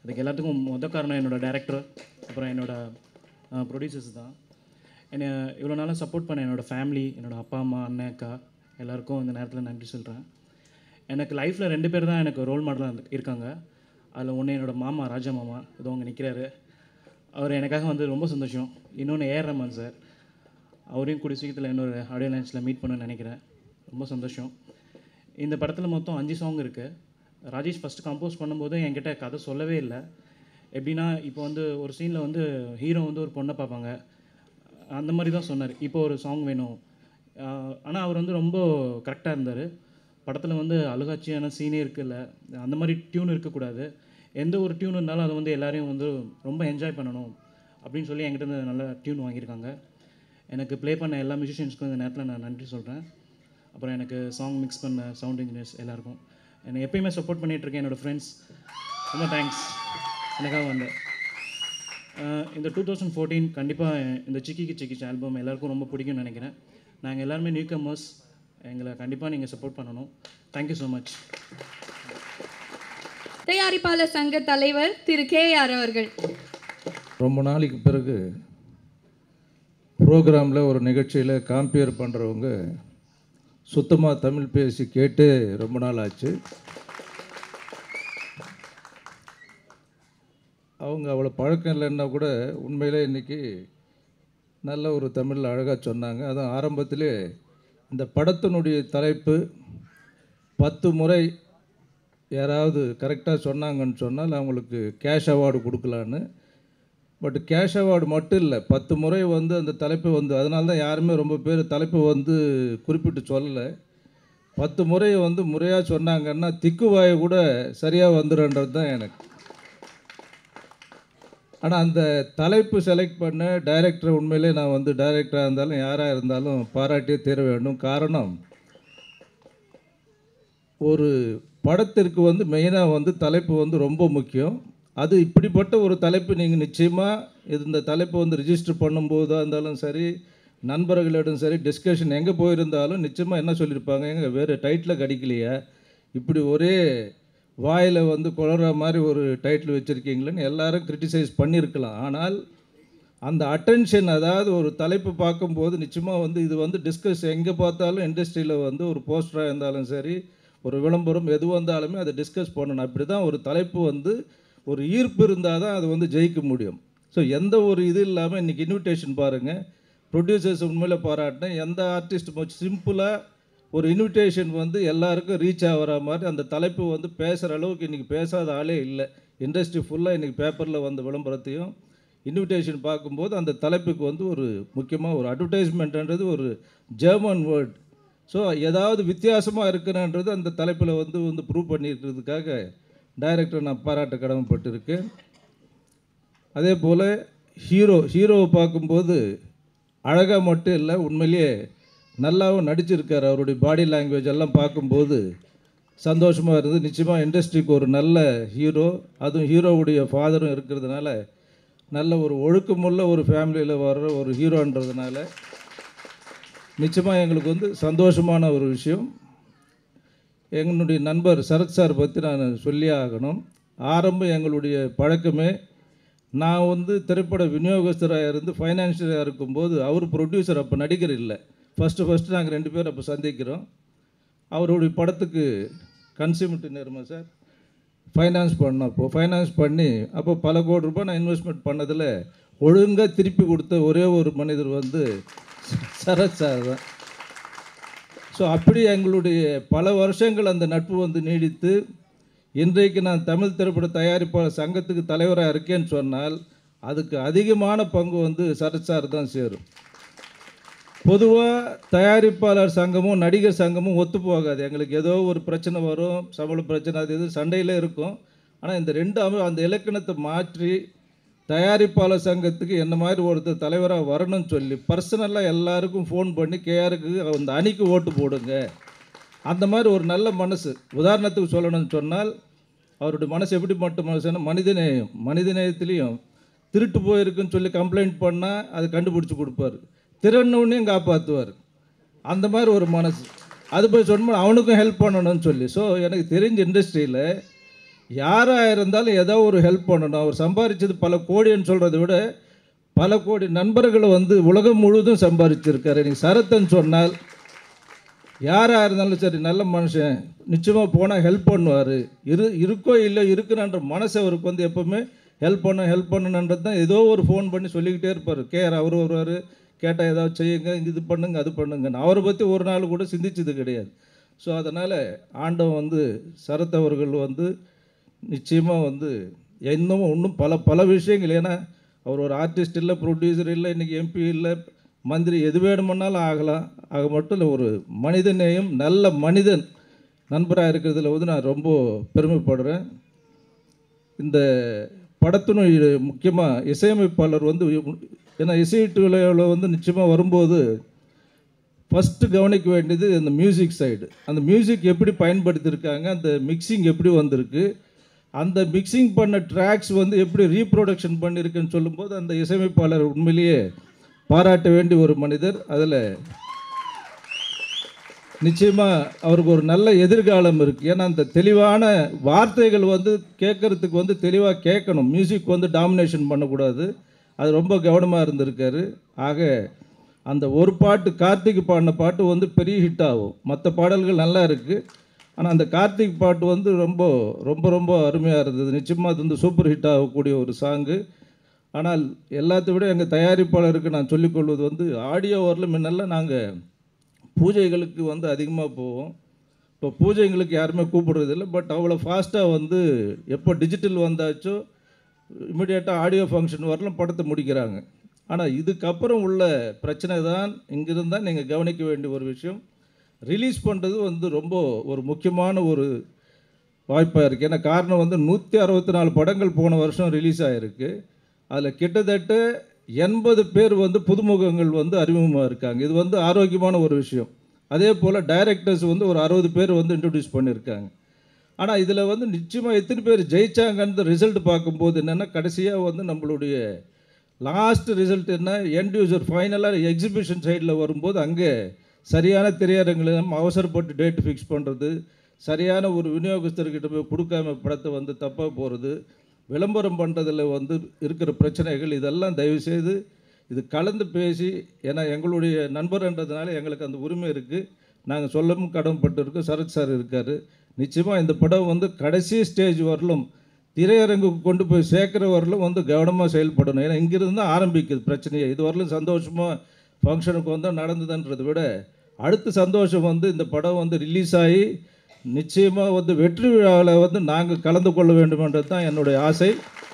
அதுக்கு எல்லாத்துக்கும் மொத காரணம் என்னோட டேரக்டர் அப்புறம் என்னோட ப்ரொடியூசர்ஸ் தான் என்னை இவ்வளோ நாளாக சப்போர்ட் பண்ண என்னோடய ஃபேமிலி என்னோடய அப்பா அம்மா அண்ணன் அக்கா எல்லாருக்கும் இந்த நேரத்தில் நன்றி சொல்கிறேன் எனக்கு லைஃப்பில் ரெண்டு பேர் தான் எனக்கு ரோல் மாடலாக இருக்காங்க அதில் ஒன்று என்னோடய மாமா ராஜா மாமா இதோ அங்கே நிற்கிறாரு அவர் எனக்காக வந்து ரொம்ப சந்தோஷம் இன்னொன்று ஏஆர் ரஹ்மான் சார் அவரையும் கூடிய சீக்கிரத்தில் இன்னொரு ஆடியோ லைன்ஸில் மீட் பண்ணணும்னு நினைக்கிறேன் ரொம்ப சந்தோஷம் இந்த படத்தில் மொத்தம் அஞ்சு சாங் இருக்குது ராஜேஷ் ஃபஸ்ட்டு கம்போஸ் பண்ணும்போது என்கிட்ட கதை சொல்லவே இல்லை எப்படின்னா இப்போ வந்து ஒரு சீனில் வந்து ஹீரோ வந்து ஒரு பொண்ணை பார்ப்பாங்க அந்த மாதிரி தான் சொன்னார் இப்போ ஒரு சாங் வேணும் ஆனால் அவர் வந்து ரொம்ப கரெக்டாக இருந்தார் படத்தில் வந்து அழுகாட்சியான சீனே இருக்குல்ல அந்த மாதிரி டியூன் இருக்கக்கூடாது எந்த ஒரு டியூன் இருந்தாலும் அதை வந்து எல்லாரையும் வந்து ரொம்ப என்ஜாய் பண்ணணும் அப்படின்னு சொல்லி என்கிட்ட இருந்து நல்ல டியூன் வாங்கியிருக்காங்க எனக்கு ப்ளே பண்ண எல்லா மியூசிஷியன்ஸ்க்கும் இந்த நேரத்தில் நான் நன்றி சொல்கிறேன் அப்புறம் எனக்கு சாங் மிக்ஸ் பண்ண சவுண்ட் இன்ஜினியர்ஸ் எல்லாருக்கும் என்னை எப்பயுமே சப்போர்ட் பண்ணிகிட்ருக்கேன் என்னோடய ஃப்ரெண்ட்ஸ் ரொம்ப தேங்க்ஸ் எனக்காக வந்தேன் அஹ் இந்த டூ தௌசண்ட் ஃபோர்டீன் கண்டிப்பாக இந்த சிக்கிக்கு சிக்கிச் ஆல்பம் எல்லாருக்கும் ரொம்ப பிடிக்கும்னு நினைக்கிறேன் நாங்கள் எல்லாருமே நியூ கமர்ஸ் எங்களை கண்டிப்பாக நீங்கள் சப்போர்ட் பண்ணணும் தேங்க்யூ ஸோ மச் தயாரிப்பாளர் சங்க தலைவர் திரு கே ஆர் அவர்கள் ரொம்ப நாளைக்கு பிறகு ப்ரோக்ராமில் ஒரு நிகழ்ச்சியில் காம்பியர் பண்ணுறவங்க சுத்தமாக தமிழ் பேசி கேட்டு ரொம்ப நாள் ஆச்சு அவங்க அவ்வளோ பழக்கம் இல்லைன்னா கூட உண்மையிலே இன்றைக்கி நல்ல ஒரு தமிழில் அழகாக சொன்னாங்க அதுவும் ஆரம்பத்திலே இந்த படத்தினுடைய தலைப்பு பத்து முறை யாராவது கரெக்டாக சொன்னாங்கன்னு சொன்னால் அவங்களுக்கு கேஷ் அவார்டு கொடுக்கலான்னு பட் கேஷ் அவார்டு மட்டும் இல்லை பத்து முறை வந்து அந்த தலைப்பு வந்து அதனால தான் யாருமே ரொம்ப பேர் தலைப்பு வந்து குறிப்பிட்டு சொல்லலை பத்து முறை வந்து முறையாக சொன்னாங்கன்னா திக்குவாயை கூட சரியாக வந்துடுன்றது தான் எனக்கு ஆனால் அந்த தலைப்பு செலக்ட் பண்ண டைரக்டர் உண்மையிலே நான் வந்து டைரக்டராக இருந்தாலும் யாராக இருந்தாலும் பாராட்டியே தீர வேண்டும் காரணம் ஒரு படத்திற்கு வந்து மெயினாக வந்து தலைப்பு வந்து ரொம்ப முக்கியம் அது இப்படிப்பட்ட ஒரு தலைப்பு நீங்கள் நிச்சயமாக இது இந்த தலைப்பு வந்து ரிஜிஸ்டர் பண்ணும்போதாக இருந்தாலும் சரி நண்பர்களிடம் சரி டிஸ்கஷன் எங்கே போயிருந்தாலும் நிச்சயமாக என்ன சொல்லியிருப்பாங்க எங்க வேறு டைட்டில் கிடைக்கலையா இப்படி ஒரே வாயில் வந்து குளற மாதிரி ஒரு டைட்டில் வச்சுருக்கீங்களேன்னு எல்லாரும் கிரிட்டிசைஸ் பண்ணியிருக்கலாம் ஆனால் அந்த அட்டென்ஷன் அதாவது ஒரு தலைப்பு பார்க்கும்போது நிச்சயமாக வந்து இது வந்து டிஸ்கஸ் எங்கே பார்த்தாலும் இண்டஸ்ட்ரியில் வந்து ஒரு போஸ்டராக இருந்தாலும் சரி ஒரு விளம்பரம் எது வந்தாலுமே அதை டிஸ்கஸ் பண்ணணும் அப்படி தான் ஒரு தலைப்பு வந்து ஒரு ஈர்ப்பு இருந்தால் தான் அது வந்து ஜெயிக்க முடியும் ஸோ எந்த ஒரு இது இல்லாமல் இன்றைக்கி இன்விடேஷன் பாருங்கள் ப்ரொடியூசர்ஸ் உண்மையில் பாராட்டினேன் எந்த ஆர்டிஸ்ட் சிம்பிளாக ஒரு இன்விடேஷன் வந்து எல்லாருக்கும் ரீச் ஆகிற மாதிரி அந்த தலைப்பு வந்து பேசுகிற அளவுக்கு இன்றைக்கி பேசாத ஆளே இல்லை இண்டஸ்ட்ரி ஃபுல்லாக இன்றைக்கி பேப்பரில் வந்த விளம்பரத்தையும் இன்விடேஷன் பார்க்கும்போது அந்த தலைப்புக்கு வந்து ஒரு முக்கியமாக ஒரு அட்வர்டைஸ்மெண்ட்ன்றது ஒரு ஜெர்மன் வேர்ட் ஸோ ஏதாவது வித்தியாசமாக இருக்குன்றது அந்த தலைப்பில் வந்து வந்து ப்ரூவ் பண்ணியிருக்கிறதுக்காக டைரக்டர் நான் பாராட்ட கடமைப்பட்டிருக்கேன் அதே போல் ஹீரோ ஹீரோவை பார்க்கும்போது அழகாக மட்டும் இல்லை உண்மையிலேயே நல்லாவும் நடிச்சிருக்கார் அவருடைய பாடி லாங்குவேஜ் எல்லாம் பார்க்கும்போது சந்தோஷமாக இருந்தது நிச்சயமாக இண்டஸ்ட்ரிக்கு ஒரு நல்ல ஹீரோ அதுவும் ஹீரோவுடைய ஃபாதரும் இருக்கிறதுனால நல்ல ஒரு ஒழுக்கமுள்ள ஒரு ஃபேமிலியில் வர்ற ஒரு ஹீரோன்றதுனால நிச்சயமாக எங்களுக்கு வந்து சந்தோஷமான ஒரு விஷயம் எங்களுடைய நண்பர் சரத் சார் பற்றி நான் சொல்லியே ஆகணும் ஆரம்பம் எங்களுடைய பழக்கமே நான் வந்து திரைப்பட விநியோகஸ்தராக இருந்து ஃபைனான்சியராக இருக்கும்போது அவர் ப்ரொடியூசர் அப்போ நடிகர் இல்லை ஃபஸ்ட்டு ஃபஸ்ட்டு நாங்கள் ரெண்டு பேரும் அப்போ சந்திக்கிறோம் அவருடைய படத்துக்கு கன்சியூமர் நேர்மா சார் ஃபைனான்ஸ் பண்ணப்போ ஃபைனான்ஸ் பண்ணி அப்போ பல கோடி ரூபாய் நான் இன்வெஸ்ட்மெண்ட் பண்ணதில் ஒழுங்காக திருப்பி கொடுத்த ஒரே ஒரு மனிதர் வந்து சரத் சார் தான் ஸோ அப்படி எங்களுடைய பல வருஷங்கள் அந்த நட்பு வந்து நீடித்து இன்றைக்கு நான் தமிழ் திரைப்பட தயாரிப்பாளர் சங்கத்துக்கு தலைவராக இருக்கேன்னு சொன்னால் அதுக்கு அதிகமான பங்கு வந்து சரத் சார் தான் சேரும் பொதுவாக தயாரிப்பாளர் சங்கமும் நடிகர் சங்கமும் ஒத்து போகாது எங்களுக்கு ஏதோ ஒரு பிரச்சனை வரும் சம்பள பிரச்சனை அது இது சண்டையில் இருக்கும் ஆனால் இந்த ரெண்டு அமை அந்த இலக்கணத்தை மாற்றி தயாரிப்பாளர் சங்கத்துக்கு என்ன மாதிரி ஒருத்தர் தலைவராக வரணும்னு சொல்லி பர்சனலாக எல்லாருக்கும் ஃபோன் பண்ணி கேஆருக்கு அந்த அணிக்கு ஓட்டு போடுங்க அந்த மாதிரி ஒரு நல்ல மனசு உதாரணத்துக்கு சொல்லணும்னு சொன்னால் அவருடைய மனசு எப்படி மட்டும் மனசுன்னா மனிதநேயம் மனிதநேயத்துலேயும் திருட்டு போயிருக்குன்னு சொல்லி கம்ப்ளைண்ட் பண்ணால் அது கண்டுபிடிச்சி கொடுப்பாரு திருடனவுனையும் காப்பாற்றுவார் அந்த மாதிரி ஒரு மனசு அது போய் சொன்னோம் அவனுக்கும் ஹெல்ப் பண்ணணும்னு சொல்லி ஸோ எனக்கு தெரிஞ்ச இண்டஸ்ட்ரியில் யாராக இருந்தாலும் ஏதோ ஒரு ஹெல்ப் பண்ணணும் அவர் சம்பாதிச்சது பல கோடின்னு சொல்கிறத விட பல கோடி நண்பர்களை வந்து உலகம் முழுவதும் சம்பாதிச்சிருக்காரு நீங்கள் சரத்தன் சொன்னால் யாராக இருந்தாலும் சரி நல்ல மனுஷன் நிச்சயமாக போனால் ஹெல்ப் பண்ணுவார் இரு இருக்கோ இல்லை இருக்குன்ற மனசு அவருக்கு வந்து எப்போவுமே ஹெல்ப் பண்ண ஹெல்ப் பண்ணணுன்றது தான் ஏதோ ஒரு ஃபோன் பண்ணி சொல்லிக்கிட்டே இருப்பார் கேர் அவர் வருவார் கேட்டால் ஏதாவது செய்யுங்க இது பண்ணுங்க அது பண்ணுங்கன்னு அவரை பற்றி ஒரு நாள் கூட சிந்திச்சது கிடையாது ஸோ அதனால் ஆண்டவன் வந்து சரத் அவர்கள் வந்து நிச்சயமாக வந்து இன்னும் இன்னும் பல பல விஷயங்கள் ஏன்னா அவர் ஒரு ஆர்டிஸ்ட் இல்லை ப்ரொடியூசர் இல்லை இன்றைக்கி எம்பி இல்லை மந்திரி எது வேணுமன்னாலும் ஆகலாம் ஆக மட்டும் இல்லை ஒரு மனித நேயம் நல்ல மனிதன் நண்பராக இருக்கிறதுல வந்து நான் ரொம்ப பெருமைப்படுறேன் இந்த படத்தினுடைய முக்கியமாக இசையமைப்பாளர் வந்து ஏன்னா இசையீட்டு விளையாவில் வந்து நிச்சயமாக வரும்போது ஃபஸ்ட்டு கவனிக்க வேண்டியது அந்த மியூசிக் சைடு அந்த மியூசிக் எப்படி பயன்படுத்தியிருக்காங்க அந்த மிக்சிங் எப்படி வந்திருக்கு அந்த மிக்சிங் பண்ண ட்ராக்ஸ் வந்து எப்படி ரீப்ரொடக்ஷன் பண்ணியிருக்குன்னு சொல்லும்போது அந்த இசையமைப்பாளர் உண்மையிலேயே பாராட்ட வேண்டிய ஒரு மனிதர் அதில் நிச்சயமாக அவருக்கு ஒரு நல்ல எதிர்காலம் இருக்குது ஏன்னா அந்த தெளிவான வார்த்தைகள் வந்து கேட்குறதுக்கு வந்து தெளிவாக கேட்கணும் மியூசிக் வந்து டாமினேஷன் பண்ணக்கூடாது அது ரொம்ப கவனமாக இருந்திருக்காரு ஆக அந்த ஒரு பாட்டு கார்த்திக் பாடின பாட்டு வந்து பெரிய ஹிட் ஆகும் மற்ற பாடல்கள் நல்லா இருக்குது ஆனால் அந்த கார்த்திக் பாட்டு வந்து ரொம்ப ரொம்ப ரொம்ப அருமையாக இருந்தது நிச்சயமாக அது வந்து சூப்பர் ஹிட் ஆகக்கூடிய ஒரு சாங்கு ஆனால் எல்லாத்தை விட எங்கள் தயாரிப்பாளருக்கு நான் சொல்லிக்கொள்வது வந்து ஆடியோ வரல முன்னெல்லாம் நாங்கள் பூஜைகளுக்கு வந்து அதிகமாக போவோம் இப்போ பூஜைங்களுக்கு யாருமே கூப்பிடுறதில்ல பட் அவ்வளோ ஃபாஸ்ட்டாக வந்து எப்போ டிஜிட்டல் வந்தாச்சோ இமிடியேட்டாக ஆடியோ ஃபங்க்ஷன் வரலாம் படத்தை முடிக்கிறாங்க ஆனால் இதுக்கப்புறம் உள்ள பிரச்சனை தான் இங்கிருந்து தான் நீங்கள் கவனிக்க வேண்டிய ஒரு விஷயம் ரிலீஸ் பண்ணுறது வந்து ரொம்ப ஒரு முக்கியமான ஒரு வாய்ப்பாக இருக்குது ஏன்னா காரணம் வந்து நூற்றி அறுபத்தி நாலு படங்கள் போன வருஷம் ரிலீஸ் ஆகிருக்கு அதில் கிட்டத்தட்ட எண்பது பேர் வந்து புதுமுகங்கள் வந்து அறிமுகமாக இருக்காங்க இது வந்து ஆரோக்கியமான ஒரு விஷயம் அதே போல் டைரக்டர்ஸ் வந்து ஒரு அறுபது பேர் வந்து இன்ட்ரடியூஸ் பண்ணியிருக்காங்க ஆனால் இதில் வந்து நிச்சயமாக எத்தனை பேர் ஜெயிச்சாங்கன்னு ரிசல்ட் பார்க்கும்போது என்னென்னா கடைசியாக வந்து நம்மளுடைய லாஸ்ட் ரிசல்ட் என்ன எண்ட் யூசர் ஃபைனலாக எக்ஸிபிஷன் சைடில் வரும்போது அங்கே சரியான திரையரங்களை நம்ம அவசரப்பட்டு டேட் ஃபிக்ஸ் பண்ணுறது சரியான ஒரு விநியோகஸ்தர்கிட்ட போய் கொடுக்காம படத்தை வந்து தப்பாக போகிறது விளம்பரம் பண்ணுறதுல வந்து இருக்கிற பிரச்சனைகள் இதெல்லாம் தயவுசெய்து இது கலந்து பேசி ஏன்னா எங்களுடைய நண்பர்ன்றதுனால எங்களுக்கு அந்த உரிமை இருக்குது நாங்கள் சொல்லவும் கடமைப்பட்டிருக்கோம் சரத் சார் இருக்கார் நிச்சயமாக இந்த படம் வந்து கடைசி ஸ்டேஜ் வரலும் திரையரங்குக்கு கொண்டு போய் சேர்க்குற வரலும் வந்து கவனமாக செயல்படணும் ஏன்னா இங்கிருந்து தான் ஆரம்பிக்குது பிரச்சனையே இது வரலும் சந்தோஷமாக ஃபங்க்ஷனுக்கு வந்து நடந்ததுன்றதை விட அடுத்த சந்தோஷம் வந்து இந்த படம் வந்து ரிலீஸ் ஆகி நிச்சயமாக வந்து வெற்றி விழாவில் வந்து நாங்கள் கலந்து கொள்ள வேண்டுமென்றது தான் என்னுடைய ஆசை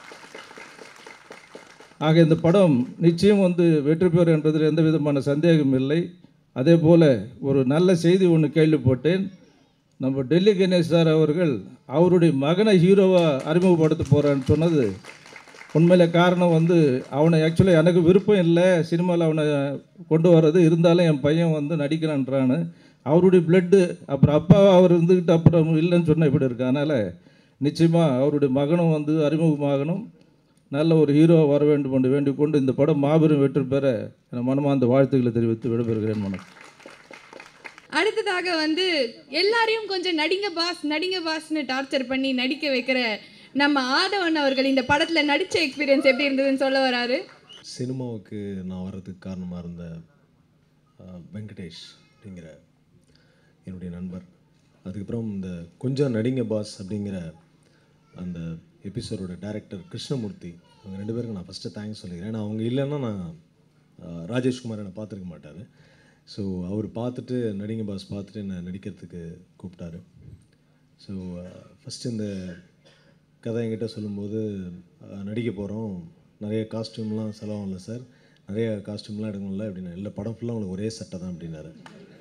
ஆக இந்த படம் நிச்சயம் வந்து வெற்றி பெறும் என்பதில் எந்த விதமான சந்தேகம் இல்லை அதே போல் ஒரு நல்ல செய்தி ஒன்று கேள்விப்பட்டேன் நம்ம டெல்லி கணேஷ் சார் அவர்கள் அவருடைய மகனை ஹீரோவாக அறிமுகப்படுத்த போகிறான்னு சொன்னது உண்மையில் காரணம் வந்து அவனை ஆக்சுவலாக எனக்கு விருப்பம் இல்லை சினிமாவில் அவனை கொண்டு வர்றது இருந்தாலும் என் பையன் வந்து நடிக்கிறான்றான்னு அவருடைய பிளட்டு அப்புறம் அப்பா அவர் இருந்துக்கிட்டு அப்புறம் இல்லைன்னு சொன்னால் இப்படி இருக்கு அதனால் நிச்சயமாக அவருடைய மகனும் வந்து அறிமுகமாகணும் நல்ல ஒரு ஹீரோ வர வேண்டும் என்று வேண்டிக் கொண்டு இந்த படம் மாபெரும் வெற்றி பெற என மனமார்ந்த வாழ்த்துக்களை தெரிவித்து விடைபெறுகிறேன் மனம் அடுத்ததாக வந்து எல்லாரையும் கொஞ்சம் நடிங்க பாஸ் நடிங்க பாஸ்னு டார்ச்சர் பண்ணி நடிக்க வைக்கிற நம்ம ஆதவன் அவர்கள் இந்த படத்தில் நடித்த எக்ஸ்பீரியன்ஸ் எப்படி இருந்ததுன்னு சொல்ல வராரு சினிமாவுக்கு நான் வர்றதுக்கு காரணமாக இருந்த அஹ், வெங்கடேஷ் அப்படிங்கிற என்னுடைய நண்பர் அதுக்கப்புறம் இந்த கொஞ்சம் நடிங்க பாஸ் அப்படிங்கிற அந்த எபிசோடோட டைரக்டர் கிருஷ்ணமூர்த்தி அவங்க ரெண்டு பேருக்கு நான் ஃபஸ்ட்டு தேங்க்ஸ் சொல்லிக்கிறேன் ஏன்னா அவங்க இல்லைன்னா நான் அஹ், ராஜேஷ்குமார் என்னை பார்த்துருக்க மாட்டார் ஸோ அவர் பார்த்துட்டு நடிங்க பாஸ் பார்த்துட்டு என்னை நடிக்கிறதுக்கு கூப்பிட்டாரு ஸோ ஃபஸ்ட்டு இந்த கதை என்கிட்ட சொல்லும்போது அஹ், நடிக்க போகிறோம் நிறைய காஸ்டியூம்லாம் செலவாகல சார் நிறைய காஸ்டியூம்லாம் எடுக்கணும்ல அப்படின்னு இல்லை படம் ஃபுல்லாக உங்களுக்கு ஒரே சட்டை தான் அப்படின்னாரு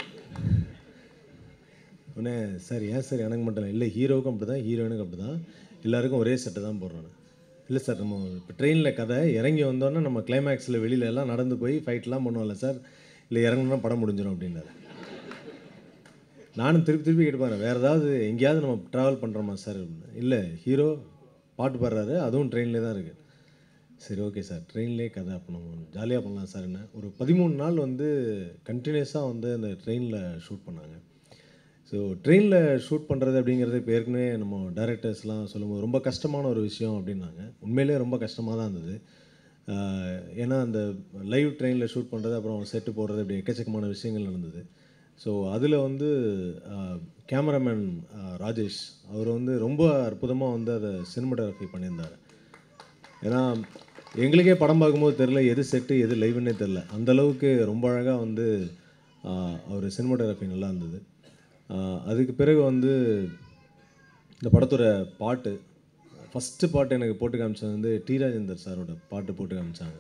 உடனே சார் ஏன் சார் எனக்கு மட்டும் இல்லை இல்லை ஹீரோவுக்கும் அப்படி தான் ஹீரோயினுக்கும் அப்படி தான் எல்லாருக்கும் ஒரே சட்டை தான் போடுறானு இல்லை சார் நம்ம இப்போ ட்ரெயினில் கதை இறங்கி வந்தோன்னே நம்ம கிளைமேக்ஸில் வெளியில எல்லாம் நடந்து போய் ஃபைட்லாம் பண்ணுவோம்ல சார் இல்லை இறங்கணும்னா படம் முடிஞ்சிடும் அப்படின்னாரு நானும் திருப்பி திருப்பி கேட்டுப்பாரு வேறு ஏதாவது எங்கேயாவது நம்ம ட்ராவல் பண்ணுறோமா சார் அப்படின்னு. இல்லை ஹீரோ பாட்டு பாடுறாரு அதுவும் ட்ரெயின்லேயே தான் இருக்குது சரி ஓகே சார் ட்ரெயின்லேயே கதை பண்ணணும் ஜாலியாக பண்ணலாம் சார் என்ன ஒரு பதிமூணு நாள் வந்து கண்டினியூஸாக வந்து அந்த ட்ரெயினில் ஷூட் பண்ணாங்க ஸோ ட்ரெயினில் ஷூட் பண்ணுறது அப்படிங்கிறது இப்போ ஏற்கனவே நம்ம டேரக்டர்ஸ்லாம் சொல்லும்போது ரொம்ப கஷ்டமான ஒரு விஷயம் அப்படின்னாங்க உண்மையிலே ரொம்ப கஷ்டமாக தான் இருந்தது ஆஹ் ஏன்னா அந்த லைவ் ட்ரெயினில் ஷூட் பண்ணுறது அப்புறம் செட்டு போடுறது இப்படி எக்கச்சக்கமான விஷயங்கள் நடந்தது ஸோ அதில் வந்து கேமராமேன் ராஜேஷ் அவர் வந்து ரொம்ப அற்புதமாக வந்து அதை சினிமாட்டோகிராஃபி பண்ணியிருந்தார் ஏன்னா எங்களுக்கே படம் பார்க்கும்போது தெரில எது செட்டு எது லைவ்னே தெரில அந்த அளவுக்கு ரொம்ப அழகாக வந்து ஆஹ் அவர் சினிமாட்டோகிராஃபி நல்லா இருந்தது ஆஹ் அதுக்கு பிறகு வந்து இந்த படத்தோட பாட்டு ஃபஸ்ட்டு பாட்டு எனக்கு போட்டு காமிச்சது வந்து டி ராஜேந்தர் சாரோட பாட்டு போட்டு காமிச்சாங்க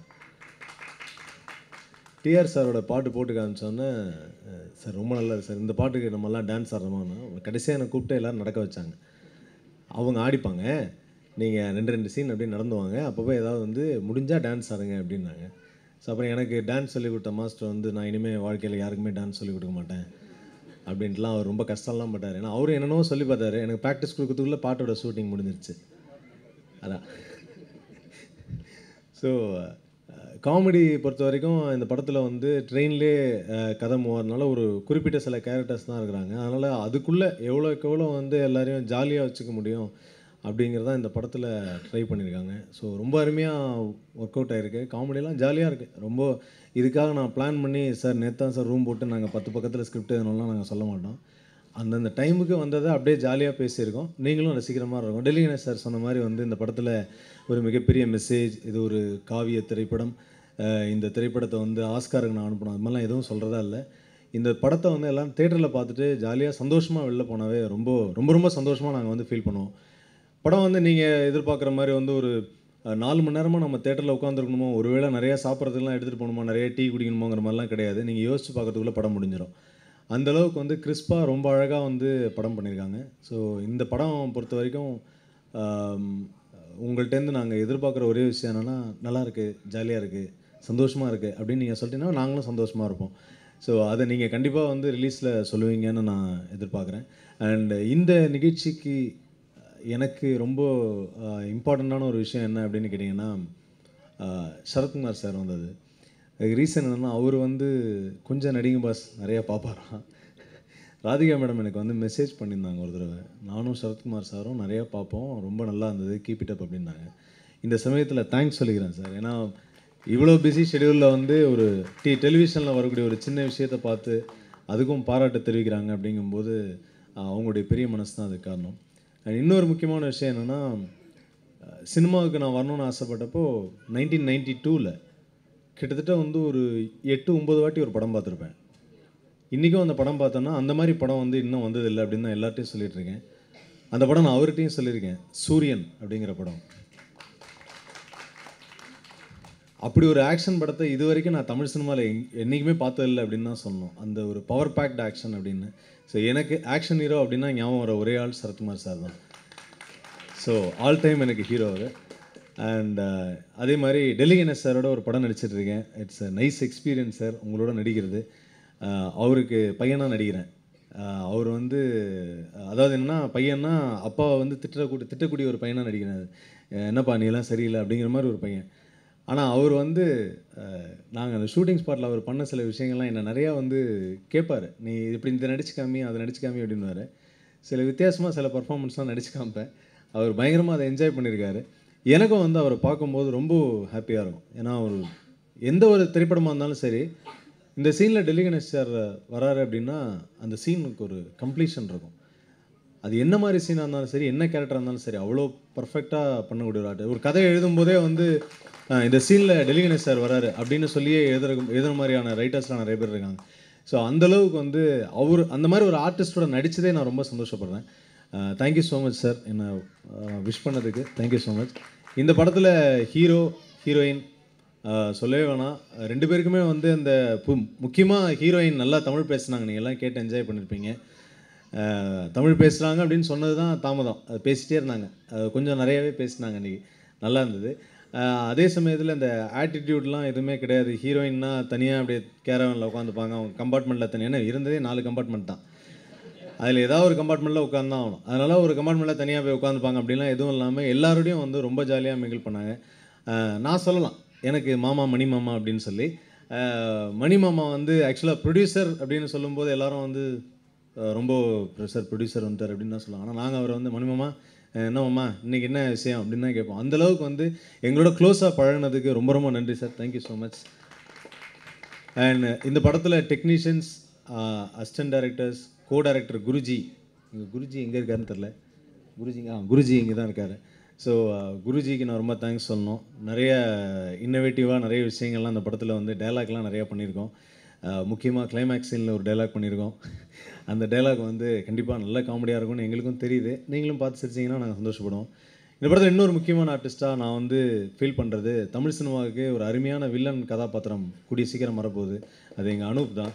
டிஆர் சாரோட பாட்டு போட்டு காமிச்சோன்னே அஹ், சார் ரொம்ப நல்லா இருக்கு சார் இந்த பாட்டுக்கு நம்மலாம் டான்ஸ் ஆடுறோமான்னு கடைசியாக என்னை கூப்பிட்டு எல்லோரும் நடக்க வச்சாங்க அவங்க ஆடிப்பாங்க நீங்கள் ரெண்டு ரெண்டு சீன் அப்படியே நடந்து வாங்க அப்பப்போ ஏதாவது வந்து முடிஞ்சால் டான்ஸ் ஆடுங்க அப்படின்னாங்க ஸோ அப்புறம் எனக்கு டான்ஸ் சொல்லி கொடுத்த மாஸ்டர் வந்து நான் இனிமேல் வாழ்க்கையில் யாருக்குமே டான்ஸ் சொல்லி கொடுக்க மாட்டேன் அப்படின்ட்டுலாம் அவர் ரொம்ப கஷ்டம்லாம் பட்டார் ஏன்னா அவரும் என்னென்னவோ சொல்லி பார்த்தாரு எனக்கு ப்ராக்டிஸ் கொடுக்கறதுக்குள்ளே பாட்டோட ஷூட்டிங் முடிஞ்சிருச்சு அதான் ஸோ காமெடி பொறுத்த வரைக்கும் இந்த படத்தில் வந்து ட்ரெயின்லே கதை மூவறதுனால ஒரு குறிப்பிட்ட சில கேரக்டர்ஸ் தான் இருக்கிறாங்க அதனால் அதுக்குள்ளே எவ்வளோக்கு எவ்வளோ வந்து எல்லாரையும் ஜாலியாக வச்சுக்க முடியும் அப்படிங்கிறதான் இந்த படத்தில் ட்ரை பண்ணியிருக்காங்க ஸோ ரொம்ப அருமையாக ஒர்க் அவுட் ஆகிருக்கு காமெடியெல்லாம் ஜாலியாக இருக்குது ரொம்ப இதுக்காக நான் பிளான் பண்ணி சார் நேற்று தான் சார் ரூம் போட்டு நாங்கள் பத்து பக்கத்தில் ஸ்கிரிப்ட் எழுதணும்லாம் நாங்கள் சொல்ல மாட்டோம் அந்தந்த டைமுக்கு வந்ததை அப்படியே ஜாலியாக பேசியிருக்கோம் நீங்களும் ரசிக்கிற மாதிரி இருக்கும் டெல்லி கணேஷ் சார் சொன்ன மாதிரி வந்து இந்த படத்தில் ஒரு மிகப்பெரிய மெசேஜ் இது ஒரு காவிய திரைப்படம் அஹ் இந்த திரைப்படத்தை வந்து ஆஸ்காருக்கு நான் அனுப்பணும் அது மாதிரிலாம் எதுவும் சொல்கிறதா இல்லை இந்த படத்தை வந்து எல்லாம் தேட்டரில் பார்த்துட்டு ஜாலியாக சந்தோஷமாக வெளில போனாவே ரொம்ப ரொம்ப ரொம்ப சந்தோஷமாக நாங்கள் வந்து ஃபீல் பண்ணுவோம் படம் வந்து நீங்கள் எதிர்பார்க்குற மாதிரி வந்து ஒரு அஹ், நாலு மணி நேரமாக நம்ம தேட்டரில் உட்காந்துருக்கணுமோ ஒருவேளை நிறையா சாப்பிட்றதுக்குலாம் எடுத்துகிட்டு போகணுமோ நிறைய டீ குடிக்கணுமோங்கிற மாதிரிலாம் கிடையாது நீங்கள் யோசிச்சு பார்க்கறதுக்குள்ளே படம் முடிஞ்சிடும் அந்த அளவுக்கு வந்து கிறிஸ்பாக ரொம்ப அழகாக வந்து படம் பண்ணியிருக்காங்க ஸோ இந்த படம் பொறுத்த வரைக்கும் ஆம், உங்கள்கிட்டேருந்து நாங்கள் எதிர்பார்க்குற ஒரே விஷயம் என்னென்னா நல்லா இருக்குது ஜாலியாக இருக்குது சந்தோஷமாக இருக்குது அப்படின்னு நீங்கள் சொல்லிட்டீங்கன்னா நாங்களும் சந்தோஷமாக இருப்போம் ஸோ அதை நீங்கள் கண்டிப்பாக வந்து ரிலீஸில் சொல்லுவீங்கன்னு நான் எதிர்பார்க்குறேன் அண்ட் இந்த நிகழ்ச்சிக்கு எனக்கு ரொம்ப இம்பார்ட்டண்ட்டான ஒரு விஷயம் என்ன அப்படின்னு கேட்டிங்கன்னா ஆஹ், சரத்குமார் சார் வந்தது அதுக்கு ரீசன் என்னென்னா அவர் வந்து கொஞ்சம் நடிகை பாஸ் நிறையா பார்ப்பாராம் ராதிகா மேடம் எனக்கு வந்து மெசேஜ் பண்ணியிருந்தாங்க ஒரு தடவை நானும் சரத்குமார் சாரும் நிறையா பார்ப்போம் ரொம்ப நல்லா இருந்தது கீப் இட் அப் அப்படின்னாங்க இந்த சமயத்தில் தேங்க்ஸ் சொல்லிக்கிறேன் சார் ஏன்னா இவ்வளோ பிஸி ஷெடியூலில் வந்து ஒரு டி டெலிவிஷனில் வரக்கூடிய ஒரு சின்ன விஷயத்தை பார்த்து அதுக்கும் பாராட்டு தெரிவிக்கிறாங்க அப்படிங்கும்போது ஆஹ், அவங்களுடைய பெரிய மனசு தான் அதுக்கு காரணம் And இன்னொரு முக்கியமான விஷயம் என்னென்னா சினிமாவுக்கு நான் வரணும்னு ஆசைப்பட்டப்போ நைன்டீன் நைன்டி டூவில் கிட்டத்தட்ட வந்து ஒரு எட்டு ஒம்பது வாட்டி ஒரு படம் பார்த்துருப்பேன் இன்றைக்கும் அந்த படம் பார்த்தோன்னா அந்த மாதிரி படம் வந்து இன்னும் வந்ததில்லை அப்படின்னு நான் எல்லார்ட்டையும் சொல்லிட்டு இருக்கேன் அந்த படம் நான் அவர்கிட்டையும் சொல்லியிருக்கேன் சூரியன் அப்படிங்கிற படம் அப்படி ஒரு ஆக்ஷன் படத்தை இது வரைக்கும் நான் தமிழ் சினிமாவில் எங் என்றைக்குமே பார்த்ததில்லை அப்படின்னு தான் சொன்னோம் அந்த ஒரு பவர் பேக்ட் ஆக்ஷன் அப்படின்னு ஸோ எனக்கு ஆக்ஷன் ஹீரோ அப்படின்னா ஞாபகம் வர ஒரே ஆள் சரத்குமார் சார் தான் ஸோ ஆல் டைம் எனக்கு ஹீரோ அவர் அண்ட் அதே மாதிரி டெல்லி கணேஷ் சாரோட ஒரு படம் நடிச்சிட்டு இருக்கேன் it's a nice experience sir உங்களோட நடிக்கிறது Uh, அவருக்கு பையனாக நடிக்கிறேன் Uh, அவர் வந்து அதாவது என்னன்னா பையன்னா அப்பாவை வந்து திட்டக்கூடிய திட்டக்கூடிய ஒரு பையனாக நடிக்கிறாரு அஹ் என்னப்பா நீ எல்லாம் சரியில்லை அப்படிங்கிற மாதிரி ஒரு பையன் ஆனால் அவர் வந்து நாங்கள் அந்த ஷூட்டிங் ஸ்பாட்டில் அவர் பண்ண சில விஷயங்கள்லாம் என்னை நிறையா வந்து கேட்பார் நீ இப்படி இந்த நடிச்சு காமி அதை நடிச்சு காமி அப்படின்னுவாரு சில வித்தியாசமாக சில பர்ஃபார்மன்ஸ்லாம் நடிச்சு காமிப்பேன் அவர் பயங்கரமாக அதை என்ஜாய் பண்ணியிருக்காரு எனக்கும் வந்து அவரை பார்க்கும்போது ரொம்ப ஹாப்பியாக இருக்கும் ஏன்னா அவர் எந்த ஒரு திரைப்படமாக இருந்தாலும் சரி இந்த சீனில் டெல்லி கணேஷ் சார் வராரு அப்படின்னா அந்த சீனுக்கு ஒரு கம்ப்ளீஷன் இருக்கும் அது என்ன மாதிரி சீனாக இருந்தாலும் சரி என்ன கேரக்டராக இருந்தாலும் சரி அவ்வளோ பர்ஃபெக்டாக பண்ணக்கூடிய ஒரு ஆட்டு ஒரு கதை எழுதும்போதே வந்து அஹ், இந்த சீனில் டெல்லி கணேஷ் சார் வராரு அப்படின்னு சொல்லியே எழுதுற எழுதுற மாதிரியான ரைட்டர்ஸ்லாம் நிறைய பேர் இருக்காங்க ஸோ அந்தளவுக்கு வந்து அவர் அந்த மாதிரி ஒரு ஆர்டிஸ்டோட நடிச்சதே நான் ரொம்ப சந்தோஷப்படுறேன் தேங்க்யூ ஸோ மச் சார் என்னை விஷ் பண்ணதுக்கு தேங்க்யூ ஸோ மச் இந்த படத்தில் ஹீரோ ஹீரோயின் ஆஹ் சொல்லவே வேணாம் ரெண்டு பேருக்குமே வந்து அந்த முக்கியமாக ஹீரோயின் நல்லா தமிழ் பேசுனாங்க நீங்கள் எல்லாம் கேட்டு என்ஜாய் பண்ணியிருப்பீங்க ஆஹ் தமிழ் பேசுகிறாங்க அப்படின்னு சொன்னது தான் தாமதம் அது பேசிட்டே இருந்தாங்க அது கொஞ்சம் நிறையவே பேசினாங்க அன்றைக்கி நல்லா இருந்தது ஆஹ் அதே சமயத்தில் இந்த ஆட்டிடியூட்லாம் எதுவுமே கிடையாது ஹீரோயின்னா தனியாக அப்படியே கேரவனில் உட்காந்துப்பாங்க அவங்க கம்பார்ட்மெண்ட்டில் தனியாக ஏன்னா இருந்ததே நாலு கம்பார்ட்மெண்ட் தான் அதில் ஏதாவது ஒரு கம்பார்ட்மெண்ட்டில் உட்காந்து தான் ஆகணும் அதனால் ஒரு கம்பார்ட்மெண்ட்டில் தனியாக போய் உட்காந்துப்பாங்க அப்படின்லாம் எதுவும் இல்லாமல் எல்லாரோடையும் வந்து ரொம்ப ஜாலியாக மிங்கிள் பண்ணாங்க ஆஹ் நான் சொல்லலாம் எனக்கு மாமா மணி மாமா அப்படின்னு சொல்லி ஆஹ் மணி மாமா வந்து ஆக்சுவலாக ப்ரொடியூசர் அப்படின்னு சொல்லும்போது எல்லாரும் வந்து அஹ் ரொம்ப சார் ப்ரொடியூசர் வந்துட்டார் அப்படின்னு தான் சொல்லுவாங்க ஆனால் நாங்கள் அவரை வந்து மணிமாமா அஹ் என்ன மாமா இன்னைக்கு என்ன விஷயம் அப்படின்னு தான் கேட்போம் அந்த அளவுக்கு வந்து எங்களோட க்ளோஸாக பழகுனதுக்கு ரொம்ப ரொம்ப நன்றி sir thank you so much and இந்த படத்தில் technicians assistant directors co director Guruji இங்கே குருஜி எங்கே இருக்காருன்னு தெரில குருஜி ஆ குருஜி இங்கே தான் இருக்கார் ஸோ குருஜிக்கு நான் ரொம்ப தேங்க்ஸ் சொல்லணும் நிறைய இன்னோவேட்டிவாக நிறைய விஷயங்கள்லாம் அந்த படத்தில் வந்து டைலாக்லாம் நிறையா பண்ணியிருக்கோம் முக்கியமாக கிளைமேக்ஸ் சீனில் ஒரு டைலாக் பண்ணியிருக்கோம் அந்த டைலாக் வந்து கண்டிப்பாக நல்ல காமெடியாக இருக்கும்னு எங்களுக்கும் தெரியுது நீங்களும் பார்த்து சிரிச்சிங்கன்னா நாங்கள் சந்தோஷப்படுவோம் இந்த படத்தில் இன்னொரு முக்கியமான ஆர்டிஸ்ட்டாக நான் வந்து ஃபீல் பண்ணுறது தமிழ் சினிமாவுக்கு ஒரு அருமையான வில்லன் கதாபாத்திரம் கூடிய சீக்கிரம் வரப்போகுது அது எங்கள் அனூப் தான்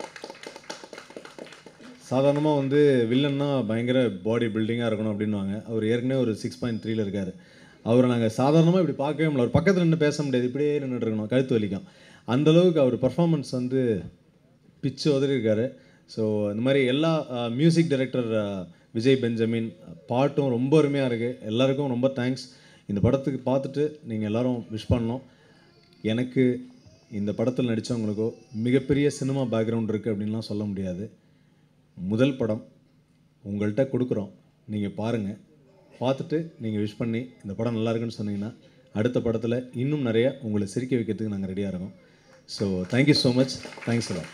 சாதாரணமாக வந்து வில்லன்னா பயங்கர பாடி பில்டிங்காக இருக்கணும் அப்படின்வாங்க அவர் ஏற்கனவே ஒரு சிக்ஸ் பாயிண்ட் த்ரீல இருக்கார் அவரை நாங்கள் சாதாரணமாக இப்படி பார்க்கவே முடியல அவர் பக்கத்தில் நின்று பேச முடியாது இப்படியே நின்றுட்டு இருக்கணும் கழுத்து வலிக்கும் அந்த அளவுக்கு அவர் பர்ஃபார்மன்ஸ் வந்து பிச்சு உதறியிருக்காரு ஸோ இந்த மாதிரி எல்லா மியூசிக் டைரக்டர் விஜய் பெஞ்சமின் பாட்டும் ரொம்ப அருமையாக இருக்குது எல்லாருக்கும் ரொம்ப தேங்க்ஸ் இந்த படத்துக்கு பார்த்துட்டு நீங்கள் எல்லாரும் விஷ் பண்ணணும் எனக்கு இந்த படத்தில் நடித்தவங்களுக்கோ மிகப்பெரிய சினிமா பேக்ரவுண்ட் இருக்குது அப்படின்லாம் சொல்ல முடியாது முதல் படம் உங்கள்கிட்ட கொடுக்குறோம் நீங்கள் பாருங்கள் பார்த்துட்டு நீங்கள் விஷ் பண்ணி இந்த படம் நல்லா இருக்குன்னு சொன்னீங்கன்னா அடுத்த படத்தில் இன்னும் நிறைய உங்களை சிரிக்க வைக்கிறதுக்கு நாங்கள் ரெடியாக இருக்கோம் so thank you so much thanks எல்லாம்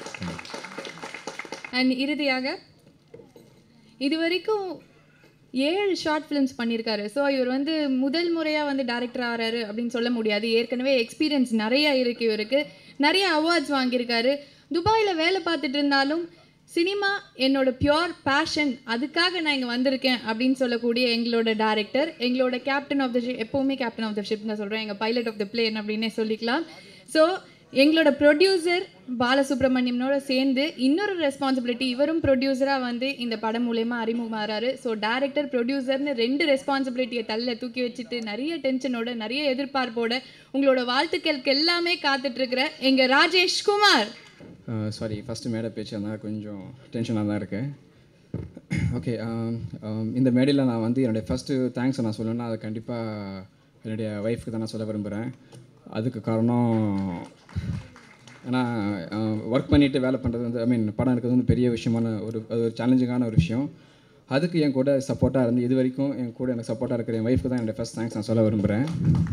அண்ட் இறுதியாக இது வரைக்கும் ஏழு ஷார்ட் ஃபிலிம்ஸ் பண்ணியிருக்காரு ஸோ இவர் வந்து முதல் முறையாக வந்து டேரக்டர் ஆகிறாரு அப்படின்னு சொல்ல முடியாது ஏற்கனவே எக்ஸ்பீரியன்ஸ் நிறைய இருக்குது இவருக்கு நிறைய அவார்ட்ஸ் வாங்கியிருக்காரு துபாயில் வேலை பார்த்துட்டு இருந்தாலும் சினிமா என்னோட பியோர் பேஷன் அதுக்காக நான் இங்கே வந்திருக்கேன் அப்படின்னு சொல்லக்கூடிய எங்களோட டேரக்டர் எங்களோட கேப்டன் ஆஃப் த ஷிப் எப்போவுமே கேப்டன் ஆஃப் த ஷிப் தான் சொல்கிறேன் எங்கள் பைலட் ஆஃப் த பிளேன் அப்படின்னே சொல்லிக்கலாம் ஸோ எங்களோட ப்ரொடியூசர் பாலசுப்ரமணியம்னோட சேர்ந்து இன்னொரு ரெஸ்பான்சிபிலிட்டி இவரும் ப்ரொடியூசராக வந்து இந்த படம் மூலயமா அறிமுகமாறாரு ஸோ டேரக்டர் ப்ரொடியூசர்னு ரெண்டு ரெஸ்பான்சிபிலிட்டியை தள்ள தூக்கி வச்சுட்டு நிறைய டென்ஷனோட நிறைய எதிர்பார்ப்போட உங்களோட வாழ்த்துக்களுக்கு எல்லாமே காத்துட்ருக்கிற எங்கள் ராஜேஷ் குமார் சாரி ஃபஸ்ட்டு மேடை பேச்சு அதனால் கொஞ்சம் டென்ஷனாக தான் இருக்கேன் ஓகே இந்த மேடையில் நான் வந்து என்னுடைய ஃபஸ்ட்டு தேங்க்ஸை நான் சொல்லணும்னா அது கண்டிப்பாக என்னுடைய ஒய்ஃப்க்கு தான் நான் சொல்ல விரும்புகிறேன் அதுக்கு காரணம் ஏன்னா ஒர்க் பண்ணிவிட்டு வேலை பண்ணுறது வந்து ஐ மீன் படம் எடுக்கிறது வந்து பெரிய விஷயமான ஒரு அது ஒரு சேலஞ்சிங்கான ஒரு விஷயம் அதுக்கு என் கூட சப்போர்ட்டாக இருந்து இது வரைக்கும் என் கூட எனக்கு சப்போர்ட்டாக இருக்கிற என் ஒய்ஃப்க்கு தான் என்னுடைய ஃபஸ்ட் தேங்க்ஸ் நான் சொல்ல விரும்புகிறேன்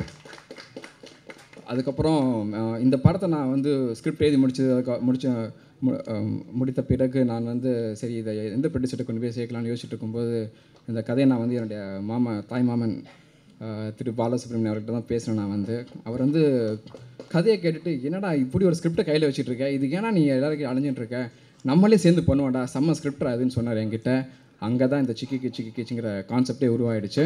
அதுக்கப்புறம் அஹ், இந்த படத்தை நான் வந்து ஸ்கிரிப்ட் எழுதி முடிச்சது அதுக்கு- முடிச்ச மு- அஹ், முடித்த பிறகு நான் வந்து சரி இதை எந்த ப்ரொடியூசர்கிட்ட கொண்டு போய் சேர்க்கலாம்னு யோசிச்சுட்டு இருக்கும்போது இந்த கதையை நான் வந்து என்னுடைய மாமா தாய் மாமன் அஹ், திரு பாலசுப்ரமணியம் அவர்கிட்ட தான் பேசினேன் நான் வந்து அவர் வந்து கதையை கேட்டுட்டு என்னடா இப்படி ஒரு ஸ்கிரிப்டை கையில் வச்சுட்டு இருக்க இது ஏன்னா நீ எல்லாருக்கும் அலைஞ்சிட்டு இருக்க நம்மளே சேர்ந்து பண்ணுவோம்டா செம்ம ஸ்கிரிப்டர் அதுன்னு சொன்னார் என்கிட்ட அங்கே தான் இந்த சிக்கி சிக்கி கிச்சிங்கிற கான்செப்டே உருவாயிடுச்சு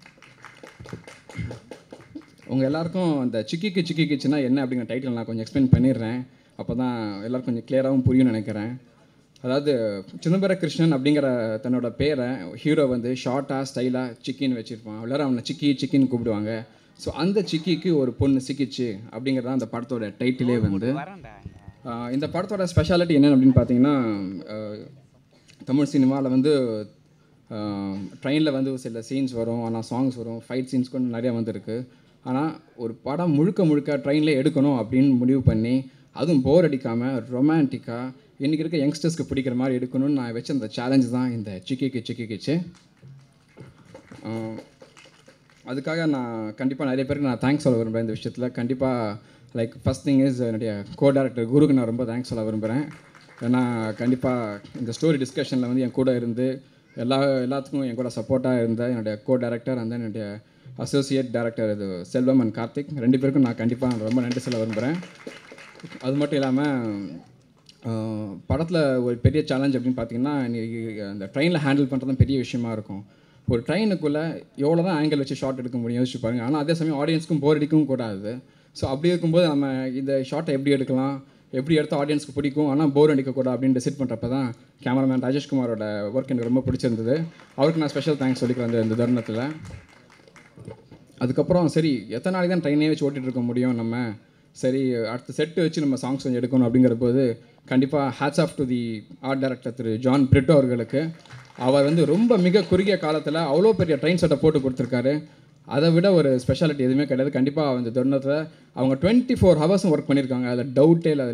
உங்கள் எல்லாருக்கும் அந்த சிக்கிக்கு சிக்கி கிச்சுனா என்ன அப்படிங்கிற டைட்டில் நான் கொஞ்சம் எக்ஸ்பிளைன் பண்ணிடுறேன் அப்போ தான் எல்லாருக்கும் கொஞ்சம் கிளியராகவும் புரியும்னு நினைக்கிறேன் அதாவது சிதம்பர கிருஷ்ணன் அப்படிங்கிற தன்னோட பேரை ஹீரோ வந்து ஷார்ட்டாக ஸ்டைலாக சிக்கின்னு வச்சுருப்பான் எல்லாரும் அவனை சிக்கி சிக்கின்னு கூப்பிடுவாங்க ஸோ அந்த சிக்கிக்கு ஒரு பொண்ணு சிக்கிச்சு அப்படிங்கிறது தான் அந்த படத்தோட டைட்டிலே வந்து ஆஹ் இந்த படத்தோட ஸ்பெஷாலிட்டி என்னென்னு அப்படின்னு பார்த்தீங்கன்னா ஆஹ் தமிழ் சினிமாவில் வந்து ட்ரெயினில் வந்து சில சீன்ஸ் வரும் ஆனால் சாங்ஸ் வரும் ஃபைட் சீன்ஸ் கூட நிறையா வந்திருக்கு ஆனால் ஒரு படம் முழுக்க முழுக்க ட்ரெயினில் எடுக்கணும் அப்படின்னு முடிவு பண்ணி அதுவும் போர் அடிக்காமல் ரொமான்டிக்காக இன்றைக்கி இருக்க யங்ஸ்டர்ஸ்க்கு பிடிக்கிற மாதிரி எடுக்கணும்னு நான் வச்ச அந்த சேலஞ்சு தான் இந்த சிக்கிக்கு சிக்கி கிச்சு ஆஹ் அதுக்காக நான் கண்டிப்பாக நிறைய பேருக்கு நான் தேங்க்ஸ் சொல்ல விரும்புகிறேன் இந்த விஷயத்தில் கண்டிப்பாக லைக் ஃபஸ்ட் திங் இஸ் என்னுடைய கோ டேரக்டர் குருக்கு நான் ரொம்ப தேங்க்ஸ் சொல்ல விரும்புகிறேன் ஏன்னா கண்டிப்பாக இந்த ஸ்டோரி டிஸ்கஷனில் வந்து என் கூட இருந்து எல்லா எல்லாத்துக்கும் என் கூட சப்போர்ட்டாக இருந்த என்னுடைய கோ டேரக்டர் அந்த என்னுடைய அசோசியேட் டேரக்டர் இது செல்வம் அண்ட் கார்த்திக் ரெண்டு பேருக்கும் நான் கண்டிப்பாக ரொம்ப நன்றி சொல்ல விரும்புகிறேன் அது மட்டும் இல்லாமல் படத்தில் ஒரு பெரிய சேலஞ்ச் அப்படின்னு பார்த்தீங்கன்னா நீ அந்த ட்ரெயினில் ஹேண்டில் பண்ணுறது தான் பெரிய விஷயமா இருக்கும் ஒரு ட்ரெயினுக்குள்ளே எவ்வளோ தான் ஆங்கிள் வச்சு ஷார்ட் எடுக்க முடியும் யோசிச்சு பாருங்க ஆனால் அதே சமயம் ஆடியன்ஸ்க்கும் போர் அடிக்கவும் கூடாது ஸோ அப்படி இருக்கும்போது நம்ம இந்த ஷார்ட்டை எப்படி எடுக்கலாம் எப்படி எடுத்தால் ஆடியன்ஸ்க்கு பிடிக்கும் ஆனால் போர் அடிக்கக்கூடாது அப்படின்னு டிசைட் பண்ணுறப்ப தான் கேமராமேன் ராஜேஷ்குமாரோட ஒர்க் எனக்கு ரொம்ப பிடிச்சிருந்தது அவருக்கு நான் ஸ்பெஷல் தேங்க்ஸ் சொல்லிக்கிறேன் அந்த இந்த தருணத்தில் அதுக்கப்புறம் சரி எத்தனை நாளைக்கு தான் ட்ரெயினே வச்சு ஓட்டிகிட்டு இருக்க முடியும் நம்ம சரி அடுத்த செட்டு வச்சு நம்ம சாங்ஸ் கொஞ்சம் எடுக்கணும் அப்படிங்கிற போது கண்டிப்பாக hats off to the art director Thiru John Britto அவர்களுக்கு அவர் வந்து ரொம்ப மிக குறுகிய காலத்தில் அவ்வளோ பெரிய ட்ரெயின் செட்டை போட்டு கொடுத்துருக்காரு அதை விட ஒரு ஸ்பெஷாலிட்டி எதுவுமே கிடையாது கண்டிப்பாக அந்த தருணத்தில் அவங்க டுவெண்ட்டி ஃபோர் ஹவர்ஸும் ஒர்க் பண்ணியிருக்காங்க அதில் டவுட்டே இல்லை அதில்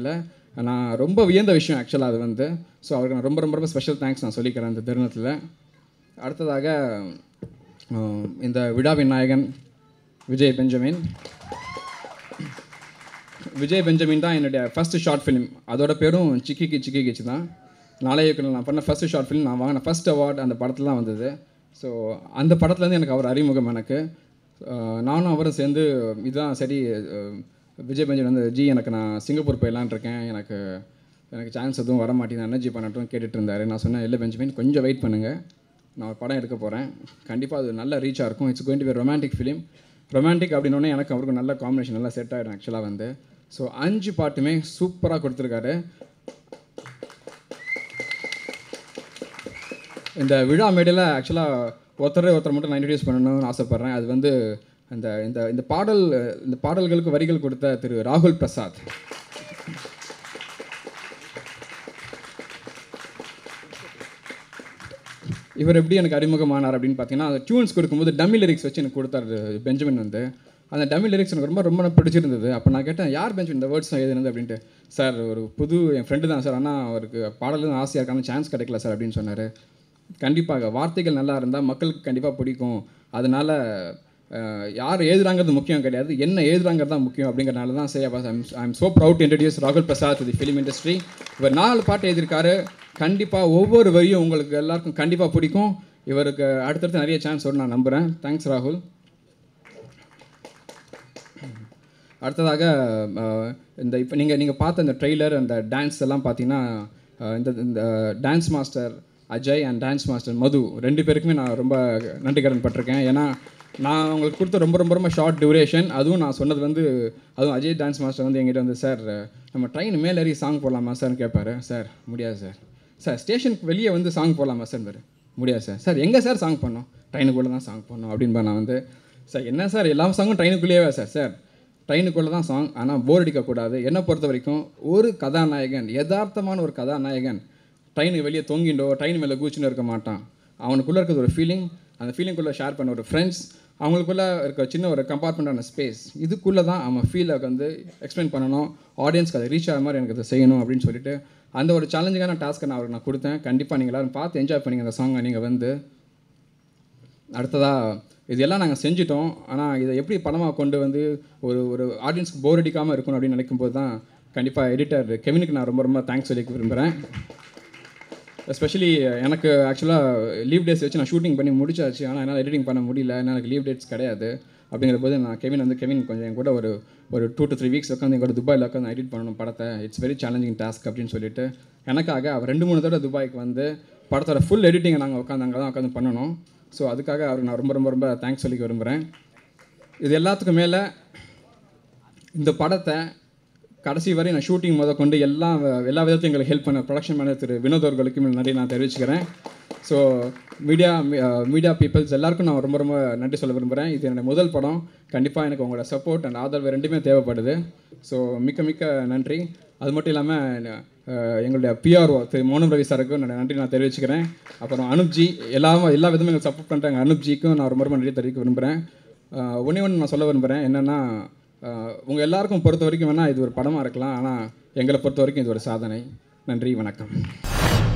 நான் ரொம்ப வியந்த விஷயம் ஆக்சுவலாக அது வந்து ஸோ அவருக்கு நான் ரொம்ப ரொம்ப ரொம்ப ஸ்பெஷல் தேங்க்ஸ் நான் சொல்லிக்கிறேன் இந்த தருணத்தில் அடுத்ததாக ஆஹ், இந்த விழாவின் நாயகன் விஜய் பெஞ்சமின் விஜய் பெஞ்சமின் தான் என்னுடைய ஃபஸ்ட்டு ஷார்ட் ஃபிலிம் அதோட பேரும் சிக்கிக்கு சிக்கி கிச்சு தான் நாளைய இயக்குனர் நான் பண்ண ஃபஸ்ட்டு ஷார்ட் ஃபிலிம் நான் வாங்கின ஃபஸ்ட் அவார்ட் அந்த படத்தில் தான் வந்தது ஸோ அந்த படத்துலேருந்து எனக்கு அவர் அறிமுகம் எனக்கு ஆஹ் நானும் அவரும் சேர்ந்து இதுதான் சரி ஆஹ் விஜய் பெஞ்சமின் வந்து ஜி எனக்கு நான் சிங்கப்பூர் போயிடலான்னு இருக்கேன் எனக்கு எனக்கு சான்ஸ் எதுவும் வர மாட்டேங்குது எனர்ஜி பண்ணட்டும் கேட்டுட்டு இருந்தார் நான் சொன்னேன் இல்லை பெஞ்சமின் கொஞ்சம் வெயிட் பண்ணுங்கள் நான் ஒரு படம் எடுக்க போகிறேன் கண்டிப்பாக அது நல்ல ரீச்சாக இருக்கும் it's going to be romantic film romantic அப்படின்னோடனே எனக்கு அவருக்கும் நல்ல காம்பினேஷன் நல்லா செட் ஆகிடும் ஆக்சுவலாக வந்து ஸோ அஞ்சு பாட்டுமே சூப்பராக கொடுத்துருக்காரு இந்த விழா மேடையில் ஆக்சுவலாக ஒருத்தர் ஒருத்தர் மட்டும் நான் இன்ட்ரடியூஸ் பண்ணணும்னு ஆசைப்பட்றேன் அது வந்து அந்த இந்த இந்த பாடல் இந்த பாடல்களுக்கு வரிகள் கொடுத்த திரு ராகுல் பிரசாத் இவர் எப்படி எனக்கு அறிமுகமானார் அப்படின்னு பார்த்தீங்கன்னா டியூன்ஸ் கொடுக்கும்போது டம்மி லிரிக்ஸ் வச்சு எனக்கு கொடுத்தாரு பெஞ்சமின் வந்து அந்த டம்மி லிரிக்ஸ் எனக்கு ரொம்ப ரொம்ப பிடிச்சிருந்தது அப்போ நான் கேட்டேன் யார் பெஞ்சமின் இந்த வேர்ட்ஸ் எழுதுனது அப்படின்ட்டு சார் ஒரு புது என் ஃப்ரெண்டு தான் சார் ஆனால் அவருக்கு பாடலும் ஆசையாக இருக்கான சான்ஸ் கிடைக்கல சார் அப்படின்னு சொன்னார் கண்டிப்பாக வார்த்தைகள் நல்லா இருந்தால் மக்களுக்கு கண்டிப்பாக பிடிக்கும் அதனால் அஹ், யார் எழுதுறாங்கிறது முக்கியம் கிடையாது என்ன எழுதுறாங்கிறது தான் முக்கியம் அப்படிங்கிறனால தான் say I am so proud introduce ராகுல் பிரசாத் தி ஃபிலிம் இண்டஸ்ட்ரி இவர் நாலு பாட்டு எழுதியிருக்காரு கண்டிப்பாக ஒவ்வொரு வரியும் உங்களுக்கு எல்லாருக்கும் கண்டிப்பாக பிடிக்கும் இவருக்கு அடுத்தடுத்து நிறைய சான்ஸ் வரும் நான் நம்புகிறேன் தேங்க்ஸ் ராகுல் அடுத்ததாக அஹ், இந்த இப்போ நீங்கள் நீங்கள் பார்த்த இந்த ட்ரெய்லர் அந்த டான்ஸ் எல்லாம் பார்த்தீங்கன்னா அஹ், இந்த இந்த dance master Ajay and dance master Madhu ரெண்டு பேருக்குமே நான் ரொம்ப நன்றி கடன் பட்டிருக்கேன் ஏன்னா நான் உங்களுக்கு கொடுத்த ரொம்ப ரொம்ப ரொம்ப ஷார்ட் டியூரேஷன் அதுவும் நான் சொன்னது வந்து அதுவும் அஜய் டான்ஸ் மாஸ்டர் வந்து எங்கிட்ட வந்து சார் நம்ம ட்ரெயின் மேலே ஏறி சாங் போடலாமா சார்னு கேட்பாரு சார் முடியாது சார் சார் ஸ்டேஷனுக்கு வெளியே வந்து சாங் போடலாமா சார் பாரு முடியாது சார் சார் எங்கே சார் சாங் பண்ணோம் ட்ரெயினுக்குள்ளே தான் சாங் பண்ணோம் அப்படின்பா நான் வந்து சார் என்ன சார் எல்லா சாங்கும் ட்ரெயினுக்குள்ளேயே சார் சார் ட்ரெயினுக்குள்ளே தான் சாங் ஆனால் போர் அடிக்கக்கூடாது என்னை பொறுத்த வரைக்கும் ஒரு கதாநாயகன் யதார்த்தமான ஒரு கதாநாயகன் ட்ரெயினுக்கு வெளியே தொங்கிண்டோ ட்ரெயின் மேலே கூச்சின்னு இருக்க மாட்டான் அவனுக்குள்ளே இருக்கிறது ஒரு ஃபீலிங் அந்த ஃபீலிங்குள்ளே ஷேர் பண்ண ஒரு ஃப்ரெண்ட்ஸ் அவங்களுக்குள்ளே இருக்க சின்ன ஒரு கம்பார்ட்மெண்ட்டான ஸ்பேஸ் இதுக்குள்ளே தான் அவன் ஃபீலை வந்து எக்ஸ்பிளைன் பண்ணணும் ஆடியன்ஸ்க்கு அதை ரீச் ஆகிற மாதிரி எனக்கு அதை செய்யணும் அப்படின்னு சொல்லிட்டு அந்த ஒரு சேலஞ்சிங்கான டாஸ்க்கை நான் அவருக்கு நான் கொடுத்தேன் கண்டிப்பாக நீங்கள் எல்லாரும் பார்த்து என்ஜாய் பண்ணிங்க அந்த சாங்கை நீங்கள் வந்து அடுத்ததாக இது எல்லாம் நாங்கள் செஞ்சிட்டோம் ஆனால் இதை எப்படி படமாக கொண்டு வந்து ஒரு ஒரு ஆடியன்ஸ்க்கு போர் அடிக்காமல் இருக்கணும் அப்படின்னு நினைக்கும்போது தான் கண்டிப்பாக எடிட்டர் கெவினுக்கு நான் ரொம்ப ரொம்ப தேங்க்ஸ் சொல்லிக்க விரும்புகிறேன் எஸ்பெஷலி எனக்கு ஆக்சுவலாக லீவ் டேஸ் வச்சு நான் ஷூட்டிங் பண்ணி முடிச்சாச்சு ஆனால் என்னால் எடிட்டிங் பண்ண முடியல ஏன்னா எனக்கு லீவ் டேட்ஸ் கிடையாது அப்படிங்கிற போது நான் கெவின் வந்து கெவின் கொஞ்சம் என் கூட ஒரு ஒரு டூ டு த்ரீ வீக்ஸ் உட்காந்து என் கூட துபாயில் உட்காந்து எடிட் பண்ணணும் படத்தை இட்ஸ் வெரி சேலஞ்சிங் டாஸ்க் அப்படின்னு சொல்லிட்டு எனக்காக அவர் ரெண்டு மூணு தடவை துபாய்க்கு வந்து படத்தோட ஃபுல் எடிட்டிங்கை நாங்கள் உட்காந்து அங்கே தான் உட்காந்து பண்ணணும் ஸோ அதுக்காக அவருக்கு நான் ரொம்ப ரொம்ப ரொம்ப தேங்க்ஸ் சொல்லிக்க விரும்புகிறேன் இது எல்லாத்துக்கும் மேலே இந்த படத்தை கடைசி வரை நான் ஷூட்டிங் முத கொண்டு எல்லா எல்லா விதத்தையும் எங்களுக்கு ஹெல்ப் பண்ண ப்ரொடக்ஷன் மேனேஜர் திரு வினோத் அவர்களுக்கும் நன்றி நான் தெரிவிச்சுக்கிறேன் ஸோ மீடியா மீடியா பீப்புள்ஸ் எல்லாருக்கும் நான் ரொம்ப ரொம்ப நன்றி சொல்ல விரும்புகிறேன் இது என்னோட முதல் படம் கண்டிப்பாக எனக்கு உங்களோட சப்போர்ட் அண்ட் ஆதரவு ரெண்டுமே தேவைப்படுது ஸோ மிக்க மிக்க நன்றி அது மட்டும் இல்லாமல் எங்களுடைய பிஆர்ஓ திரு மோனம் ரவி சாருக்கும் என்னோட நன்றி நான் தெரிவிச்சுக்கிறேன் அப்புறம் அனுப்ஜி எல்லா எல்லா விதமும் எங்களுக்கு சப்போர்ட் பண்ணுறாங்க அனுப்ஜிக்கும் நான் ரொம்ப ரொம்ப நன்றி தெரிவிக்க விரும்புகிறேன் ஒன்றே ஒன்று நான் சொல்ல விரும்புகிறேன் என்னென்னா உங்கள் எல்லாருக்கும் பொறுத்த வரைக்கும் வேணால் இது ஒரு படமாக இருக்கலாம் ஆனால் எங்களை பொறுத்த வரைக்கும் இது ஒரு சாதனை நன்றி வணக்கம்